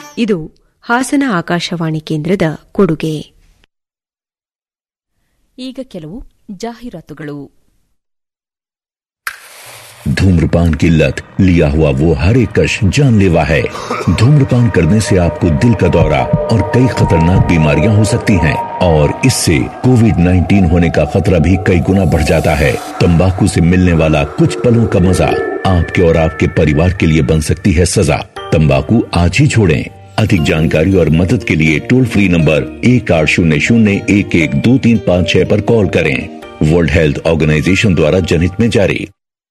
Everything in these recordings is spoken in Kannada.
ಇದು ಹಾಸನ ಆಕಾಶವಾಣಿ ಕೇಂದ್ರದ ಕೊಡುಗೆ ಈಗ ಕೆಲವು ಜಾಹೀರಾತುಗಳು धूम्रपान की लत लिया हुआ वो हर एक कश जानलेवा है धूम्रपान करने से आपको दिल का दौरा और कई खतरनाक बीमारियां हो सकती हैं और इससे कोविड 19 होने का खतरा भी कई गुना बढ़ जाता है तंबाकू से मिलने वाला कुछ पलों का मजा आपके और आपके परिवार के लिए बन सकती है सजा तंबाकू आज ही छोड़ें अधिक जानकारी और मदद के लिए टोल फ्री नंबर एक आठ शून्य शून्य एक एक दो तीन पाँच छह पर कॉल करें वर्ल्ड हेल्थ ऑर्गेनाइजेशन द्वारा जनहित में जारी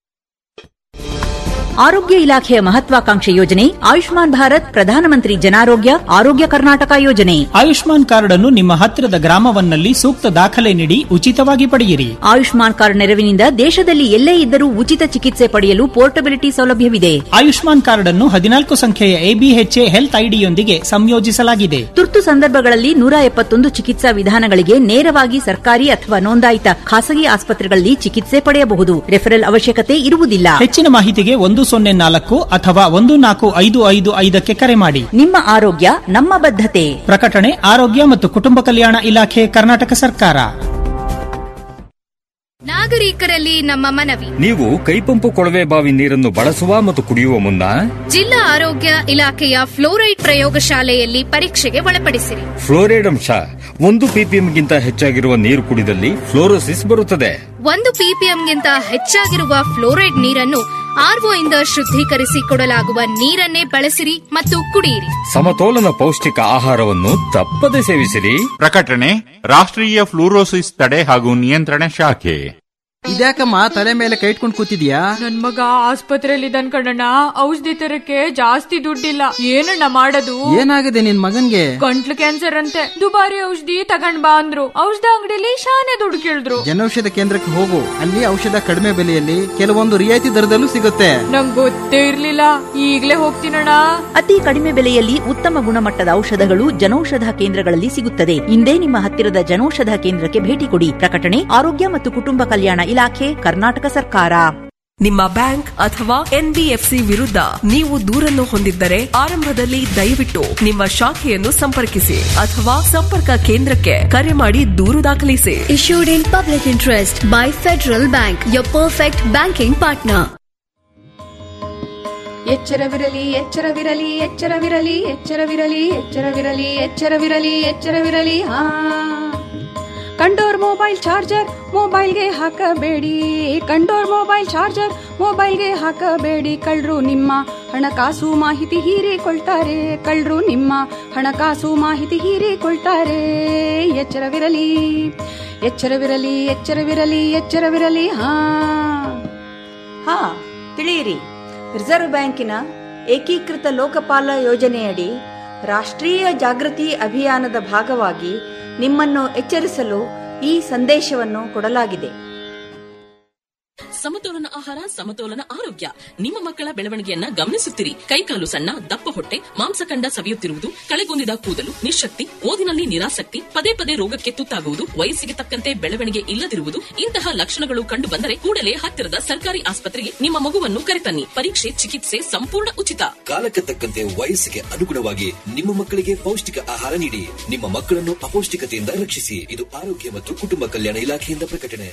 ಆರೋಗ್ಯ ಇಲಾಖೆಯ ಮಹತ್ವಾಕಾಂಕ್ಷೆ ಯೋಜನೆ ಆಯುಷ್ಮಾನ್ ಭಾರತ್ ಪ್ರಧಾನಮಂತ್ರಿ ಜನಾರೋಗ್ಯ ಆರೋಗ್ಯ ಕರ್ನಾಟಕ ಯೋಜನೆ ಆಯುಷ್ಮಾನ್ ಕಾರ್ಡ್ ಅನ್ನು ನಿಮ್ಮ ಹತ್ತಿರದ ಗ್ರಾಮವನ್ನಲ್ಲಿ ಸೂಕ್ತ ದಾಖಲೆ ನೀಡಿ ಉಚಿತವಾಗಿ ಪಡೆಯಿರಿ ಆಯುಷ್ಮಾನ್ ಕಾರ್ಡ್ ನೆರವಿನಿಂದ ದೇಶದಲ್ಲಿ ಎಲ್ಲೇ ಇದ್ದರೂ ಉಚಿತ ಚಿಕಿತ್ಸೆ ಪಡೆಯಲು ಪೋರ್ಟಬಿಲಿಟಿ ಸೌಲಭ್ಯವಿದೆ ಆಯುಷ್ಮಾನ್ ಕಾರ್ಡ್ ಅನ್ನು ಹದಿನಾಲ್ಕು ಸಂಖ್ಯೆಯ ಎಬಿಎಚ್ಎ ಹೆಲ್ತ್ ಐಡಿಯೊಂದಿಗೆ ಸಂಯೋಜಿಸಲಾಗಿದೆ ತುರ್ತು ಸಂದರ್ಭಗಳಲ್ಲಿ ನೂರ ಎಪ್ಪತ್ತೊಂದು ಚಿಕಿತ್ಸಾ ವಿಧಾನಗಳಿಗೆ ನೇರವಾಗಿ ಸರ್ಕಾರಿ ಅಥವಾ ನೋಂದಾಯಿತ ಖಾಸಗಿ ಆಸ್ಪತ್ರೆಗಳಲ್ಲಿ ಚಿಕಿತ್ಸೆ ಪಡೆಯಬಹುದು ರೆಫರಲ್ ಅವಶ್ಯಕತೆ ಇರುವುದಿಲ್ಲ ಹೆಚ್ಚಿನ ಮಾಹಿತಿಗೆ ಒಂದು ಸೊನ್ನೆ ನಾಲ್ಕು ಅಥವಾ ಒಂದು ನಾಲ್ಕು ಐದು ಐದು ಐದಕ್ಕೆ ಕರೆ ಮಾಡಿ ನಿಮ್ಮ ಆರೋಗ್ಯ ನಮ್ಮ ಬದ್ಧತೆ ಪ್ರಕಟಣೆ ಆರೋಗ್ಯ ಮತ್ತು ಕುಟುಂಬ ಕಲ್ಯಾಣ ಇಲಾಖೆ ಕರ್ನಾಟಕ ಸರ್ಕಾರ ನಾಗರಿಕರಲ್ಲಿ ನಮ್ಮ ಮನವಿ ನೀವು ಕೈಪಂಪು ಕೊಳವೆ ಬಾವಿ ನೀರನ್ನು ಬಳಸುವ ಮತ್ತು ಕುಡಿಯುವ ಮುನ್ನ ಜಿಲ್ಲಾ ಆರೋಗ್ಯ ಇಲಾಖೆಯ ಫ್ಲೋರೈಡ್ ಪ್ರಯೋಗಶಾಲೆಯಲ್ಲಿ ಪರೀಕ್ಷೆಗೆ ಒಳಪಡಿಸಿರಿ ಫ್ಲೋರೈಡ್ ಅಂಶ ಒಂದು ಪಿಪಿಎಂಗಿಂತ ಹೆಚ್ಚಾಗಿರುವ ನೀರು ಕುಡಿದಲ್ಲಿ ಫ್ಲೋರೋಸಿಸ್ ಬರುತ್ತದೆ ಒಂದು ಪಿಪಿಎಂಗಿಂತ ಹೆಚ್ಚಾಗಿರುವ ಫ್ಲೋರೈಡ್ ನೀರನ್ನು ಆರ್ಒ ಇಂದ ಶುದ್ಧೀಕರಿಸಿ ಕೊಡಲಾಗುವ ನೀರನ್ನೇ ಬಳಸಿರಿ ಮತ್ತು ಕುಡಿಯಿರಿ ಸಮತೋಲನ ಪೌಷ್ಟಿಕ ಆಹಾರವನ್ನು ತಪ್ಪದೆ ಸೇವಿಸಿರಿ ಪ್ರಕಟಣೆ ರಾಷ್ಟ್ರೀಯ ಫ್ಲೂರೋಸಿಸ್ ತಡೆ ಹಾಗೂ ನಿಯಂತ್ರಣ ಶಾಖೆ ಇದ್ಯಾಕಮ್ಮ ತಲೆ ಮೇಲೆ ಕೈ ಇಟ್ಕೊಂಡು ಕೂತಿದ್ಯಾ ನನ್ ಮಗ ಆಸ್ಪತ್ರೆಯಲ್ಲಿ ಇದ್ದಾನ್ ಕಣಣ್ಣ ಔಷಧಿ ತರಕ್ಕೆ ಜಾಸ್ತಿ ದುಡ್ಡಿಲ್ಲ ಏನಣ್ಣ ಮಾಡೋದು ಏನಾಗಿದೆ ನಿನ್ ಮಗನ್ಗೆ ಗಂಟ್ಲು ಕ್ಯಾನ್ಸರ್ ಅಂತೆ ದುಬಾರಿ ಔಷಧಿ ತಗೊಂಡ್ ಬಾ ಅಂದ್ರು ಔಷಧ ಅಂಗಡಿಲಿ ಶಾನೆ ದುಡ್ಡು ಕೇಳಿದ್ರು ಜನೌಷಧ ಕೇಂದ್ರಕ್ಕೆ ಹೋಗು ಅಲ್ಲಿ ಔಷಧ ಕಡಿಮೆ ಬೆಲೆಯಲ್ಲಿ ಕೆಲವೊಂದು ರಿಯಾಯಿತಿ ದರದಲ್ಲೂ ಸಿಗುತ್ತೆ ನಂಗ್ ಗೊತ್ತೇ ಇರ್ಲಿಲ್ಲ ಈಗ್ಲೇ ಹೋಗ್ತೀನಣ್ಣ ಅತಿ ಕಡಿಮೆ ಬೆಲೆಯಲ್ಲಿ ಉತ್ತಮ ಗುಣಮಟ್ಟದ ಔಷಧಗಳು ಜನೌಷಧ ಕೇಂದ್ರಗಳಲ್ಲಿ ಸಿಗುತ್ತದೆ ಇಂದೇ ನಿಮ್ಮ ಹತ್ತಿರದ ಜನೌಷಧ ಕೇಂದ್ರಕ್ಕೆ ಭೇಟಿ ಕೊಡಿ ಪ್ರಕಟಣೆ ಆರೋಗ್ಯ ಮತ್ತು ಕುಟುಂಬ ಕಲ್ಯಾಣ ಇಲಾಖೆ ಕರ್ನಾಟಕ ಸರ್ಕಾರ ನಿಮ್ಮ ಬ್ಯಾಂಕ್ ಅಥವಾ ಎನ್ಬಿಎಫ್ಸಿ ವಿರುದ್ಧ ನೀವು ದೂರನ್ನು ಹೊಂದಿದ್ದರೆ ಆರಂಭದಲ್ಲಿ ದಯವಿಟ್ಟು ನಿಮ್ಮ ಶಾಖೆಯನ್ನು ಸಂಪರ್ಕಿಸಿ ಅಥವಾ ಸಂಪರ್ಕ ಕೇಂದ್ರಕ್ಕೆ ಕರೆ ಮಾಡಿ ದೂರು ದಾಖಲಿಸಿ Issued in public interest by Federal Bank, your perfect banking partner. ಎಚ್ಚರವಿರಲಿ ಎಚ್ಚರವಿರಲಿ ಎಚ್ಚರವಿರಲಿ ಎಚ್ಚರವಿರಲಿ ಎಚ್ಚರವಿರಲಿ ಎಚ್ಚರವಿರಲಿ ಎಚ್ಚರವಿರಲಿ ಹಾ ಕಂಡೋರ್ ಮೊಬೈಲ್ ಚಾರ್ಜರ್ ಮೊಬೈಲ್ಗೆ ಹಾಕಬೇಡಿ ಕಂಡೋರ್ ಮೊಬೈಲ್ ಚಾರ್ಜರ್ ಮೊಬೈಲ್ಗೆ ಹಾಕಬೇಡಿ ಕಳ್ರು ನಿಮ್ಮ ಹಣಕಾಸು ಮಾಹಿತಿ ಹೀರಿಕೊಳ್ತಾರೆ ಕಳ್ರು ನಿಮ್ಮ ಹಣಕಾಸು ಮಾಹಿತಿ ಹೀರಿಕೊಳ್ತಾರೆ ಎಚ್ಚರವಿರಲಿ ಎಚ್ಚರವಿರಲಿ ಎಚ್ಚರವಿರಲಿ ಎಚ್ಚರವಿರಲಿ ಹಾ ಹಾ ತಿಳಿಯಿರಿ ರಿಸರ್ವ್ ಬ್ಯಾಂಕಿನ ಏಕೀಕೃತ ಲೋಕಪಾಲ ಯೋಜನೆಯಡಿ ರಾಷ್ಟ್ರೀಯ ಜಾಗೃತಿ ಅಭಿಯಾನದ ಭಾಗವಾಗಿ ನಿಮ್ಮನ್ನು ಎಚ್ಚರಿಸಲು ಈ ಸಂದೇಶವನ್ನು ಕೊಡಲಾಗಿದೆ ಸಮತೋಲನ ಆಹಾರ ಸಮತೋಲನ ಆರೋಗ್ಯ ನಿಮ್ಮ ಮಕ್ಕಳ ಬೆಳವಣಿಗೆಯನ್ನ ಗಮನಿಸುತ್ತಿರಿ ಕೈಕಾಲು ಸಣ್ಣ ದಪ್ಪ ಹೊಟ್ಟೆ ಮಾಂಸಖಂಡ ಸವಿಯುತ್ತಿರುವುದು ಕಳೆಗುಂದಿದ ಕೂದಲು ನಿಶಕ್ತಿ ಓದಿನಲ್ಲಿ ನಿರಾಸಕ್ತಿ ಪದೇ ಪದೇ ರೋಗಕ್ಕೆ ತುತ್ತಾಗುವುದು ವಯಸ್ಸಿಗೆ ತಕ್ಕಂತೆ ಬೆಳವಣಿಗೆ ಇಲ್ಲದಿರುವುದು ಇಂತಹ ಲಕ್ಷಣಗಳು ಕಂಡು ಬಂದರೆ ಕೂಡಲೇ ಹತ್ತಿರದ ಸರ್ಕಾರಿ ಆಸ್ಪತ್ರೆಗೆ ನಿಮ್ಮ ಮಗುವನ್ನು ಕರೆತನ್ನಿ ಪರೀಕ್ಷೆ ಚಿಕಿತ್ಸೆ ಸಂಪೂರ್ಣ ಉಚಿತ ಕಾಲಕ್ಕೆ ತಕ್ಕಂತೆ ವಯಸ್ಸಿಗೆ ಅನುಗುಣವಾಗಿ ನಿಮ್ಮ ಮಕ್ಕಳಿಗೆ ಪೌಷ್ಟಿಕ ಆಹಾರ ನೀಡಿ ನಿಮ್ಮ ಮಕ್ಕಳನ್ನು ಅಪೌಷ್ಟಿಕತೆಯಿಂದ ರಕ್ಷಿಸಿ ಇದು ಆರೋಗ್ಯ ಮತ್ತು ಕುಟುಂಬ ಕಲ್ಯಾಣ ಇಲಾಖೆಯಿಂದ ಪ್ರಕಟಣೆ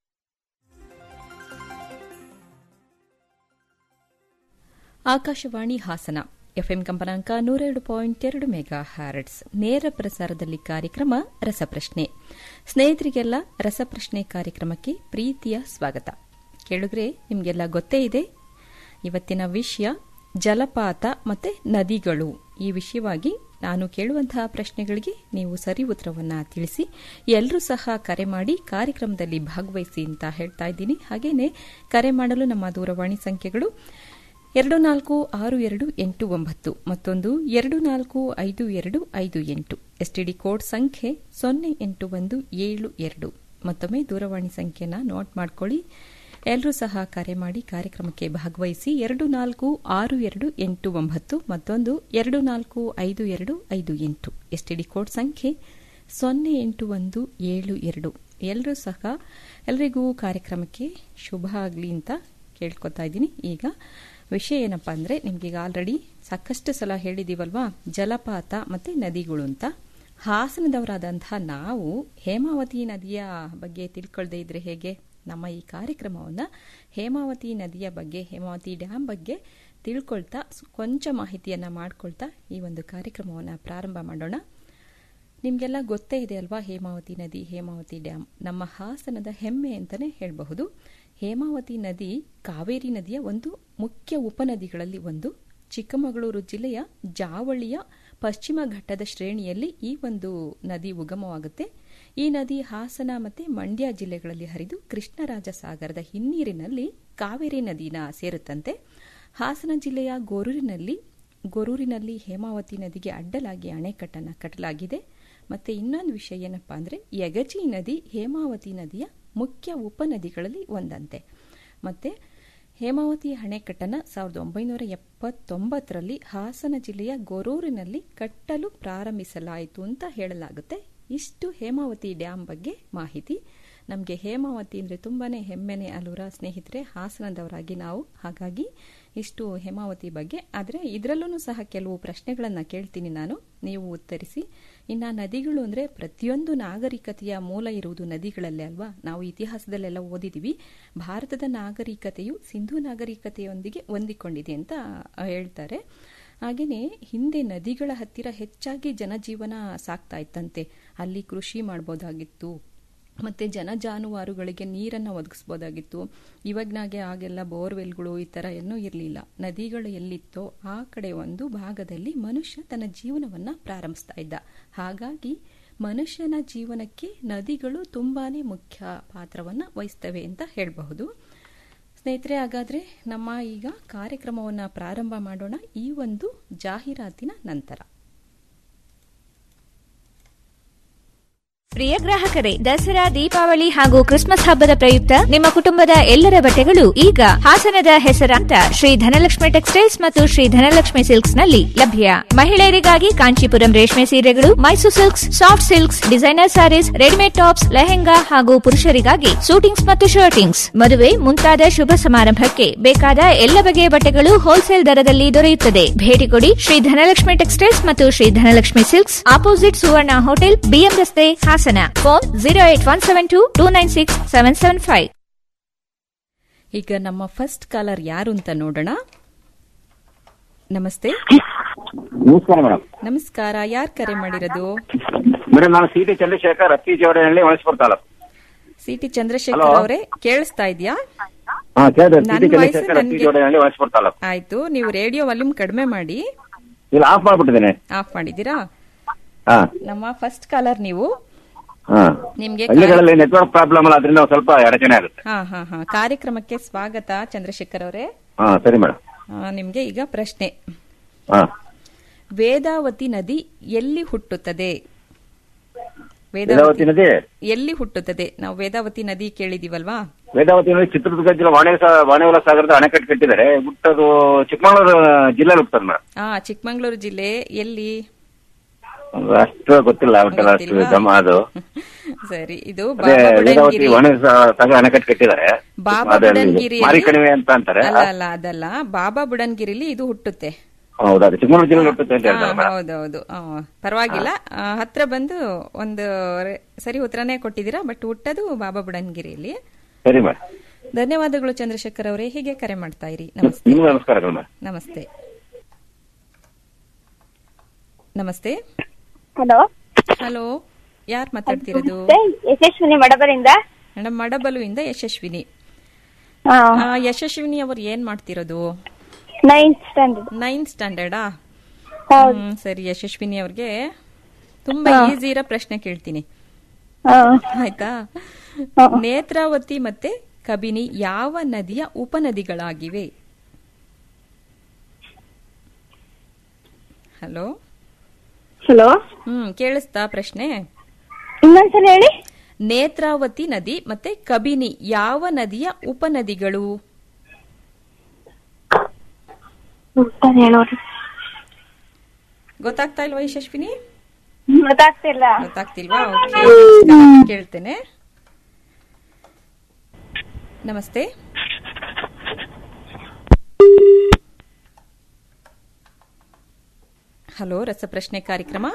ಆಕಾಶವಾಣಿ ಹಾಸನ ಎಫ್ಎಂ ಕಂಪನಾಂಕ ನೂರೆರಡು ಪಾಯಿಂಟ್ ಎರಡು ಮೆಗಾ ಹ್ಯಾರಟ್ಸ್ ನೇರ ಪ್ರಸಾರದಲ್ಲಿ ಕಾರ್ಯಕ್ರಮ ರಸಪ್ರಶ್ನೆ ಸ್ನೇಹಿತರಿಗೆಲ್ಲ ರಸಪ್ರಶ್ನೆ ಕಾರ್ಯಕ್ರಮಕ್ಕೆ ಪ್ರೀತಿಯ ಸ್ವಾಗತ ಕೇಳಿದ್ರೆ ನಿಮಗೆಲ್ಲ ಗೊತ್ತೇ ಇದೆ ಇವತ್ತಿನ ವಿಷಯ ಜಲಪಾತ ಮತ್ತೆ ನದಿಗಳು ಈ ವಿಷಯವಾಗಿ ನಾನು ಕೇಳುವಂತಹ ಪ್ರಶ್ನೆಗಳಿಗೆ ನೀವು ಸರಿ ಉತ್ತರವನ್ನು ತಿಳಿಸಿ ಎಲ್ಲರೂ ಸಹ ಕರೆ ಮಾಡಿ ಕಾರ್ಯಕ್ರಮದಲ್ಲಿ ಭಾಗವಹಿಸಿ ಅಂತ ಹೇಳ್ತಾ ಇದ್ದೀನಿ ಹಾಗೇನೆ ಕರೆ ಮಾಡಲು ನಮ್ಮ ದೂರವಾಣಿ ಸಂಖ್ಯೆಗಳು ಎರಡು ನಾಲ್ಕು ಆರು ಎರಡು ಎಂಟು ಒಂಬತ್ತು ಮತ್ತೊಂದು ಎರಡು ನಾಲ್ಕು ಐದು ಎರಡು ಐದು ಎಂಟು ಎಸ್ಟಿಡಿ ಕೋಡ್ ಸಂಖ್ಯೆ ಸೊನ್ನೆ ಎಂಟು ಒಂದು ಏಳು ಎರಡು ಮತ್ತೊಮ್ಮೆ ದೂರವಾಣಿ ಸಂಖ್ಯೆನ ನೋಟ್ ಮಾಡ್ಕೊಳ್ಳಿ ಎಲ್ಲರೂ ಸಹ ಕರೆ ಮಾಡಿ ಕಾರ್ಯಕ್ರಮಕ್ಕೆ ಭಾಗವಹಿಸಿ ಎರಡು ನಾಲ್ಕು ಆರು ಎರಡು ಎಂಟು ಒಂಬತ್ತು ಮತ್ತೊಂದು ಎರಡು ನಾಲ್ಕು ಐದು ಎರಡು ಐದು ಎಂಟು ಎಸ್ಟಿಡಿ ಕೋಡ್ ಸಂಖ್ಯೆ ಸೊನ್ನೆ ಎಂಟು ಒಂದು ಏಳು ಎರಡು ಎಲ್ಲರೂ ಸಹ ಎಲ್ಲರಿಗೂ ಕಾರ್ಯಕ್ರಮಕ್ಕೆ ಶುಭ ಆಗಲಿ ಅಂತ ಕೇಳ್ಕೊತಾ ಇದ್ದೀನಿ ಈಗ ವಿಷಯ ಏನಪ್ಪಾ ಅಂದ್ರೆ ನಿಮ್ಗೀಗ ಆಲ್ರೆಡಿ ಸಾಕಷ್ಟು ಸಲ ಹೇಳಿದೀವಲ್ವಾ ಜಲಪಾತ ಮತ್ತೆ ನದಿಗಳು ಅಂತ ಹಾಸನದವರಾದಂತಹ ನಾವು ಹೇಮಾವತಿ ನದಿಯ ಬಗ್ಗೆ ತಿಳ್ಕೊಳ್ದೇ ಇದ್ರೆ ಹೇಗೆ ನಮ್ಮ ಈ ಕಾರ್ಯಕ್ರಮವನ್ನ ಹೇಮಾವತಿ ನದಿಯ ಬಗ್ಗೆ ಹೇಮಾವತಿ ಡ್ಯಾಮ್ ಬಗ್ಗೆ ತಿಳ್ಕೊಳ್ತಾ ಸ್- ಕೊಂಚ ಮಾಹಿತಿಯನ್ನ ಮಾಡ್ಕೊಳ್ತಾ ಈ ಒಂದು ಕಾರ್ಯಕ್ರಮವನ್ನ ಪ್ರಾರಂಭ ಮಾಡೋಣ ನಿಮಗೆಲ್ಲ ಗೊತ್ತೇ ಇದೆ ಅಲ್ವಾ ಹೇಮಾವತಿ ನದಿ ಹೇಮಾವತಿ ಡ್ಯಾಮ್ ನಮ್ಮ ಹಾಸನದ ಹೆಮ್ಮೆ ಅಂತಾನೆ ಹೇಳಬಹುದು ಹೇಮಾವತಿ ನದಿ ಕಾವೇರಿ ನದಿಯ ಒಂದು ಮುಖ್ಯ ಉಪನದಿಗಳಲ್ಲಿ ಒಂದು ಚಿಕ್ಕಮಗಳೂರು ಜಿಲ್ಲೆಯ ಜಾವಳಿಯ ಪಶ್ಚಿಮ ಘಟ್ಟದ ಶ್ರೇಣಿಯಲ್ಲಿ ಈ ಒಂದು ನದಿ ಉಗಮವಾಗುತ್ತೆ ಈ ನದಿ ಹಾಸನ ಮತ್ತೆ ಮಂಡ್ಯ ಜಿಲ್ಲೆಗಳಲ್ಲಿ ಹರಿದು ಕೃಷ್ಣರಾಜ ಸಾಗರದ ಹಿನ್ನೀರಿನಲ್ಲಿ ಕಾವೇರಿ ನದಿನ ಸೇರುತ್ತಂತೆ ಹಾಸನ ಜಿಲ್ಲೆಯ ಗೊರೂರಿನಲ್ಲಿ ಗೊರೂರಿನಲ್ಲಿ ಹೇಮಾವತಿ ನದಿಗೆ ಅಡ್ಡಲಾಗಿ ಅಣೆಕಟ್ಟನ್ನು ಕಟ್ಟಲಾಗಿದೆ ಮತ್ತೆ ಇನ್ನೊಂದು ವಿಷಯ ಏನಪ್ಪಾ ಅಂದ್ರೆ ಯಗಚಿ ನದಿ ಹೇಮಾವತಿ ನದಿಯ ಮುಖ್ಯ ಉಪನದಿಗಳಲ್ಲಿ ಒಂದಂತೆ ಮತ್ತೆ ಹೇಮಾವತಿ ಅಣೆಕಟ್ಟನ್ನು ಸಾವಿರದ ಒಂಬೈನೂರ ಎಪ್ಪತ್ತೊಂಬತ್ತರಲ್ಲಿ ಹಾಸನ ಜಿಲ್ಲೆಯ ಗೊರೂರಿನಲ್ಲಿ ಕಟ್ಟಲು ಪ್ರಾರಂಭಿಸಲಾಯಿತು ಅಂತ ಹೇಳಲಾಗುತ್ತೆ ಇಷ್ಟು ಹೇಮಾವತಿ ಡ್ಯಾಮ್ ಬಗ್ಗೆ ಮಾಹಿತಿ ನಮಗೆ ಹೇಮಾವತಿ ಅಂದರೆ ತುಂಬಾನೇ ಹೆಮ್ಮೆನೆ ಅಲೂರ ಸ್ನೇಹಿತರೆ ಹಾಸನದವರಾಗಿ ನಾವು ಹಾಗಾಗಿ ಇಷ್ಟು ಹೇಮಾವತಿ ಬಗ್ಗೆ ಆದರೆ ಇದರಲ್ಲೂ ಸಹ ಕೆಲವು ಪ್ರಶ್ನೆಗಳನ್ನು ಕೇಳ್ತೀನಿ ನಾನು ನೀವು ಉತ್ತರಿಸಿ ಇನ್ನು ನದಿಗಳು ಅಂದರೆ ಪ್ರತಿಯೊಂದು ನಾಗರಿಕತೆಯ ಮೂಲ ಇರುವುದು ನದಿಗಳಲ್ಲೇ ಅಲ್ವಾ ನಾವು ಇತಿಹಾಸದಲ್ಲೆಲ್ಲ ಓದಿದ್ದೀವಿ ಭಾರತದ ನಾಗರಿಕತೆಯು ಸಿಂಧು ನಾಗರಿಕತೆಯೊಂದಿಗೆ ಹೊಂದಿಕೊಂಡಿದೆ ಅಂತ ಹೇಳ್ತಾರೆ ಹಾಗೆಯೇ ಹಿಂದೆ ನದಿಗಳ ಹತ್ತಿರ ಹೆಚ್ಚಾಗಿ ಜನಜೀವನ ಸಾಕ್ತಾ ಇತ್ತಂತೆ ಅಲ್ಲಿ ಕೃಷಿ ಮಾಡ್ಬೋದಾಗಿತ್ತು ಮತ್ತೆ ಜನ ಜಾನುವಾರುಗಳಿಗೆ ನೀರನ್ನು ಒದಗಿಸ್ಬೋದಾಗಿತ್ತು ಇವಾಗ್ನಾಗೆ ಆಗೆಲ್ಲ ಬೋರ್ವೆಲ್ಗಳು ಈ ಥರ ಏನೂ ಇರಲಿಲ್ಲ ನದಿಗಳು ಎಲ್ಲಿತ್ತೋ ಆ ಕಡೆ ಒಂದು ಭಾಗದಲ್ಲಿ ಮನುಷ್ಯ ತನ್ನ ಜೀವನವನ್ನ ಪ್ರಾರಂಭಿಸ್ತಾ ಇದ್ದ ಹಾಗಾಗಿ ಮನುಷ್ಯನ ಜೀವನಕ್ಕೆ ನದಿಗಳು ತುಂಬಾನೇ ಮುಖ್ಯ ಪಾತ್ರವನ್ನ ವಹಿಸ್ತವೆ ಅಂತ ಹೇಳಬಹುದು ಸ್ನೇಹಿತರೆ ಹಾಗಾದ್ರೆ ನಮ್ಮ ಈಗ ಕಾರ್ಯಕ್ರಮವನ್ನ ಪ್ರಾರಂಭ ಮಾಡೋಣ ಈ ಒಂದು ಜಾಹೀರಾತಿನ ನಂತರ ಪ್ರಿಯ ಗ್ರಾಹಕರೇ ದಸರಾ ದೀಪಾವಳಿ ಹಾಗೂ ಕ್ರಿಸ್ಮಸ್ ಹಬ್ಬದ ಪ್ರಯುಕ್ತ ನಿಮ್ಮ ಕುಟುಂಬದ ಎಲ್ಲರ ಬಟ್ಟೆಗಳು ಈಗ ಹಾಸನದ ಹೆಸರಾಂತ ಶ್ರೀ ಧನಲಕ್ಷ್ಮಿ ಟೆಕ್ಸ್ಟೈಲ್ಸ್ ಮತ್ತು ಶ್ರೀ ಧನಲಕ್ಷ್ಮಿ ಸಿಲ್ಕ್ಸ್ ನಲ್ಲಿ ಲಭ್ಯ ಮಹಿಳೆಯರಿಗಾಗಿ ಕಾಂಚೀಪುರಂ ರೇಷ್ಮೆ ಸೀರೆಗಳು Mysore silks soft silks designer sarees readymade tops lehenga ಹಾಗೂ ಪುರುಷರಿಗಾಗಿ ಸೂಟಿಂಗ್ಸ್ ಮತ್ತು ಶರ್ಟಿಂಗ್ಸ್ ಮದುವೆ ಮುಂತಾದ ಶುಭ ಸಮಾರಂಭಕ್ಕೆ ಬೇಕಾದ ಎಲ್ಲ ಬಗೆಯ ಬಟ್ಟೆಗಳು ಹೋಲ್ಸೇಲ್ ದರದಲ್ಲಿ ದೊರೆಯುತ್ತದೆ ಭೇಟಿ ಕೊಡಿ ಶ್ರೀ ಧನಲಕ್ಷ್ಮಿ ಟೆಕ್ಸ್ಟೈಲ್ಸ್ ಮತ್ತು Shri Dhanalakshmi silks opposite Suvarna hotel B M ರಸ್ತೆ Hassan phone zero eight one seven two two nine six seven seven five ಈಗ ನಮ್ಮ ಫಸ್ಟ್ ಕಾಲರ್ ಯಾರು ಅಂತ ನೋಡೋಣ ನಮಸ್ತೆ ನಮಸ್ಕಾರ ಮೇಡಮ್ ನಮಸ್ಕಾರ ಯಾರ್ ಕರೆ ಮಾಡಿರೋದು ಮೇಡಮ್ ನಾನು ಸಿ ಟಿ ಚಂದ್ರಶೇಖರ್ ಅತ್ತಿ ಜೋಡಣೆಯಲ್ಲಿ ಹೊಳಸ್ಪುರ ತಾಲೂಕು ಸಿಟಿ ಚಂದ್ರಶೇಖರ್ Hello. ಅವರೇ ಕೇಳಿಸ್ತಾ ಇದೆಯಾ ಹಾ ಕೇಳಿದೆ ಸಿ ನನ್ನ ಟಿ ವಯಸ್ಸು ಚಂದ್ರಶೇಖರ್ ಅತ್ತಿ ನನ್ಗೆ- ಜೋಡಣೆಯಲ್ಲಿ ಹೊಳಸ್ಪುರ ತಾಲೂಕು ಆಯ್ತು ನೀವು ರೇಡಿಯೋ ವಾಲ್ಯೂಮ್ ಕಡಿಮೆ ಮಾಡಿ ಇಲ್ಲ ಆಫ್ ಮಾಡ್ಬಿಟ್ಟಿದ್ದೇನೆ ಆಫ್ ಮಾಡಿದ್ದೀರಾ ಹಾ ನಮ್ಮ ಫಸ್ಟ್ ಕಾಲರ್ ನೀವು ಹಾ ನಿಮ್ಗೆ ಹಳ್ಳಿಗಳಲ್ಲಿ ನೆಟ್ವರ್ಕ್ ಪ್ರಾಬ್ಲಮ್ ಅಲ್ಲ ಅದರಿಂದ ಒಂದ್ ಸ್ವಲ್ಪ ಅಡಚಣೆ ಆಗುತ್ತೆ ಹಾ ಹಾ ಹಾ ಕಾರ್ಯಕ್ರಮಕ್ಕೆ ಸ್ವಾಗತ ಚಂದ್ರಶೇಖರ್ ಅವರೇ ಹಾ ಸರಿ ಮೇಡಮ್ ಆ, ನಿಮ್ಗೆ ಈಗ ಪ್ರಶ್ನೆ ಹಾ ವೇದಾವತಿ ನದಿ ಎಲ್ಲಿ ಹುಟ್ಟುತ್ತದೆ ವೇದಾವತಿ ನದಿ ಎಲ್ಲಿ ಹುಟ್ಟುತ್ತದೆ ನಾವು ವೇದಾವತಿ ನದಿ ಕೇಳಿದೀವಲ್ವಾ ವೇದಾವತಿ ನದಿ ಚಿತ್ರದುರ್ಗ ಜಿಲ್ಲೆ ವಾಣೆ ವಾಣೆವಲ ಸಾಗರದ ಅಣೆಕಟ್ಟು ಕಟ್ಟಿದ್ದಾರೆ ಹುಟ್ಟೋದು ಚಿಕ್ಕಮಗಳೂರು ಜಿಲ್ಲೆಯಲ್ಲಿ ಹುಟ್ಟೋದು ಮೇಡಮ್ ಆ ಚಿಕ್ಕಮಂಗ್ಳೂರು ಜಿಲ್ಲೆ ಎಲ್ಲಿ ಅಷ್ಟು ಗೊತ್ತಿಲ್ಲ ಒಟ್ಟಲ್ಲ ಅಷ್ಟು ಗೊತ್ತಿಲ್ವಾ? ಜಮ ಅದು ಸರಿ ಇದು ಅದೇ ಬಾಬಾ ವೇದಾವತಿ ಬುಡನ್ಗಿರಿ ವಾಣೆ ಸಾಗರ ಅಣೆಕಟ್ಟು ಕಟ್ಟಿದ್ದಾರೆ ಬಾಬಾ ಅದೇ ಅಲ್ಲಿ ಬುಡನ್ಗಿರಿಯಲ್ಲಿ- ಮಾರಿ ಕಣಿವೆ ಅಂತ ಅಂತಾರೆ ಅಲ್ಲ ಅಲ್ಲ ಅದಲ್ಲ ಬಾಬಾ ಬುಡನ್ಗಿರಿಲಿ ಇದು ಹುಟ್ಟುತ್ತೆ ಹೌದು ಅದು ಚಿಕ್ಕಮಗಳೂರು ಜಿಲ್ಲೆ ಹುಟ್ಟುತ್ತೆ ಅಂತ ಹಾ, ಹೇಳ್ತಾರೆ ಮೇಡಮ್ ಹೌದೌದು ಆ, ಪರವಾಗಿಲ್ಲ ಆ, ಹತ್ರ ಬಂದು ಒಂದು ರೆ- ಸರಿ ಉತ್ತರನೇ ಕೊಟ್ಟಿದ್ದೀರಾ ಬಟ್ ಹುಟ್ಟದು ಬಾಬಾ ಬುಡನ್ಗಿರಿಯಲ್ಲಿ ಸರಿ ಮೇಡಮ್ ಧನ್ಯವಾದಗಳು ಚಂದ್ರಶೇಖರ್ ಅವರೇ ಹೀಗೆ ಕರೆ ಮಾಡ್ತಾ ಇರಿ ನಮಸ್ತೆ ನಿಮ್ಗೆ ನಮಸ್ಕಾರಗಳು ಮೇಡಮ್ ನಮಸ್ತೆ ನಮಸ್ತೆ ಹಲೋ ಹಲೋ ಯಾರು ಮಾತಾಡ್ತಿರೋದು ಯಶಸ್ವಿನಿ ಮಡಬರಿಂದ ಮೇಡಮ್ ಮಡಬಲುವಿಂದ ಯಶಸ್ವಿನಿ ಹಾ. ಆ, ಯಶಸ್ವಿನಿ ಅವರು ಏನ್ ಮಾಡ್ತಿರೋದು ನೈನ್ತ್ ಸ್ಟ್ಯಾಂಡರ್ಡ್ ನೈನ್ತ್ ಸ್ಟ್ಯಾಂಡರ್ಡಾ ಹೌದು. ಹ್ಮ್, ಸರಿ ಯಶಸ್ವಿನಿ ಅವ್ರಿಗೆ ತುಂಬಾ ಹಾ. ಈಸಿ ಇರೋ ಪ್ರಶ್ನೆ ಕೇಳ್ತೀನಿ ಹಾ. ಆಯ್ತಾ ನೇತ್ರಾವತಿ ಮತ್ತೆ ಕಬಿನಿ ಯಾವ ನದಿಯ ಉಪನದಿಗಳಾಗಿವೆ ಹಲೋ ಹಲೋ ಹ್ಮ್ ಕೇಳಿಸ್ತಾ ಪ್ರಶ್ನೆ ಇನ್ನೊಂದ್ಸಲ ಹೇಳಿ ನೇತ್ರಾವತಿ ನದಿ ಮತ್ತೆ ಕಬಿನಿ ಯಾವ ನದಿಯ ಉಪನದಿಗಳು ಉತ್ತರ ಹೇಳೋರಿ ಗೊತ್ತಾಗ್ತಾ ಇಲ್ವಾ ಯಶಸ್ವಿನಿ ಗೊತ್ತಾಗ್ತಿಲ್ಲ ಗೊತ್ತಾಗ್ತಿಲ್ವಾ ಓಕೆ ಕೇಳ್ತೇನೆ ನಮಸ್ತೆ ಹಲೋ ರಸಪ್ರಶ್ನೆ ಕಾರ್ಯಕ್ರಮ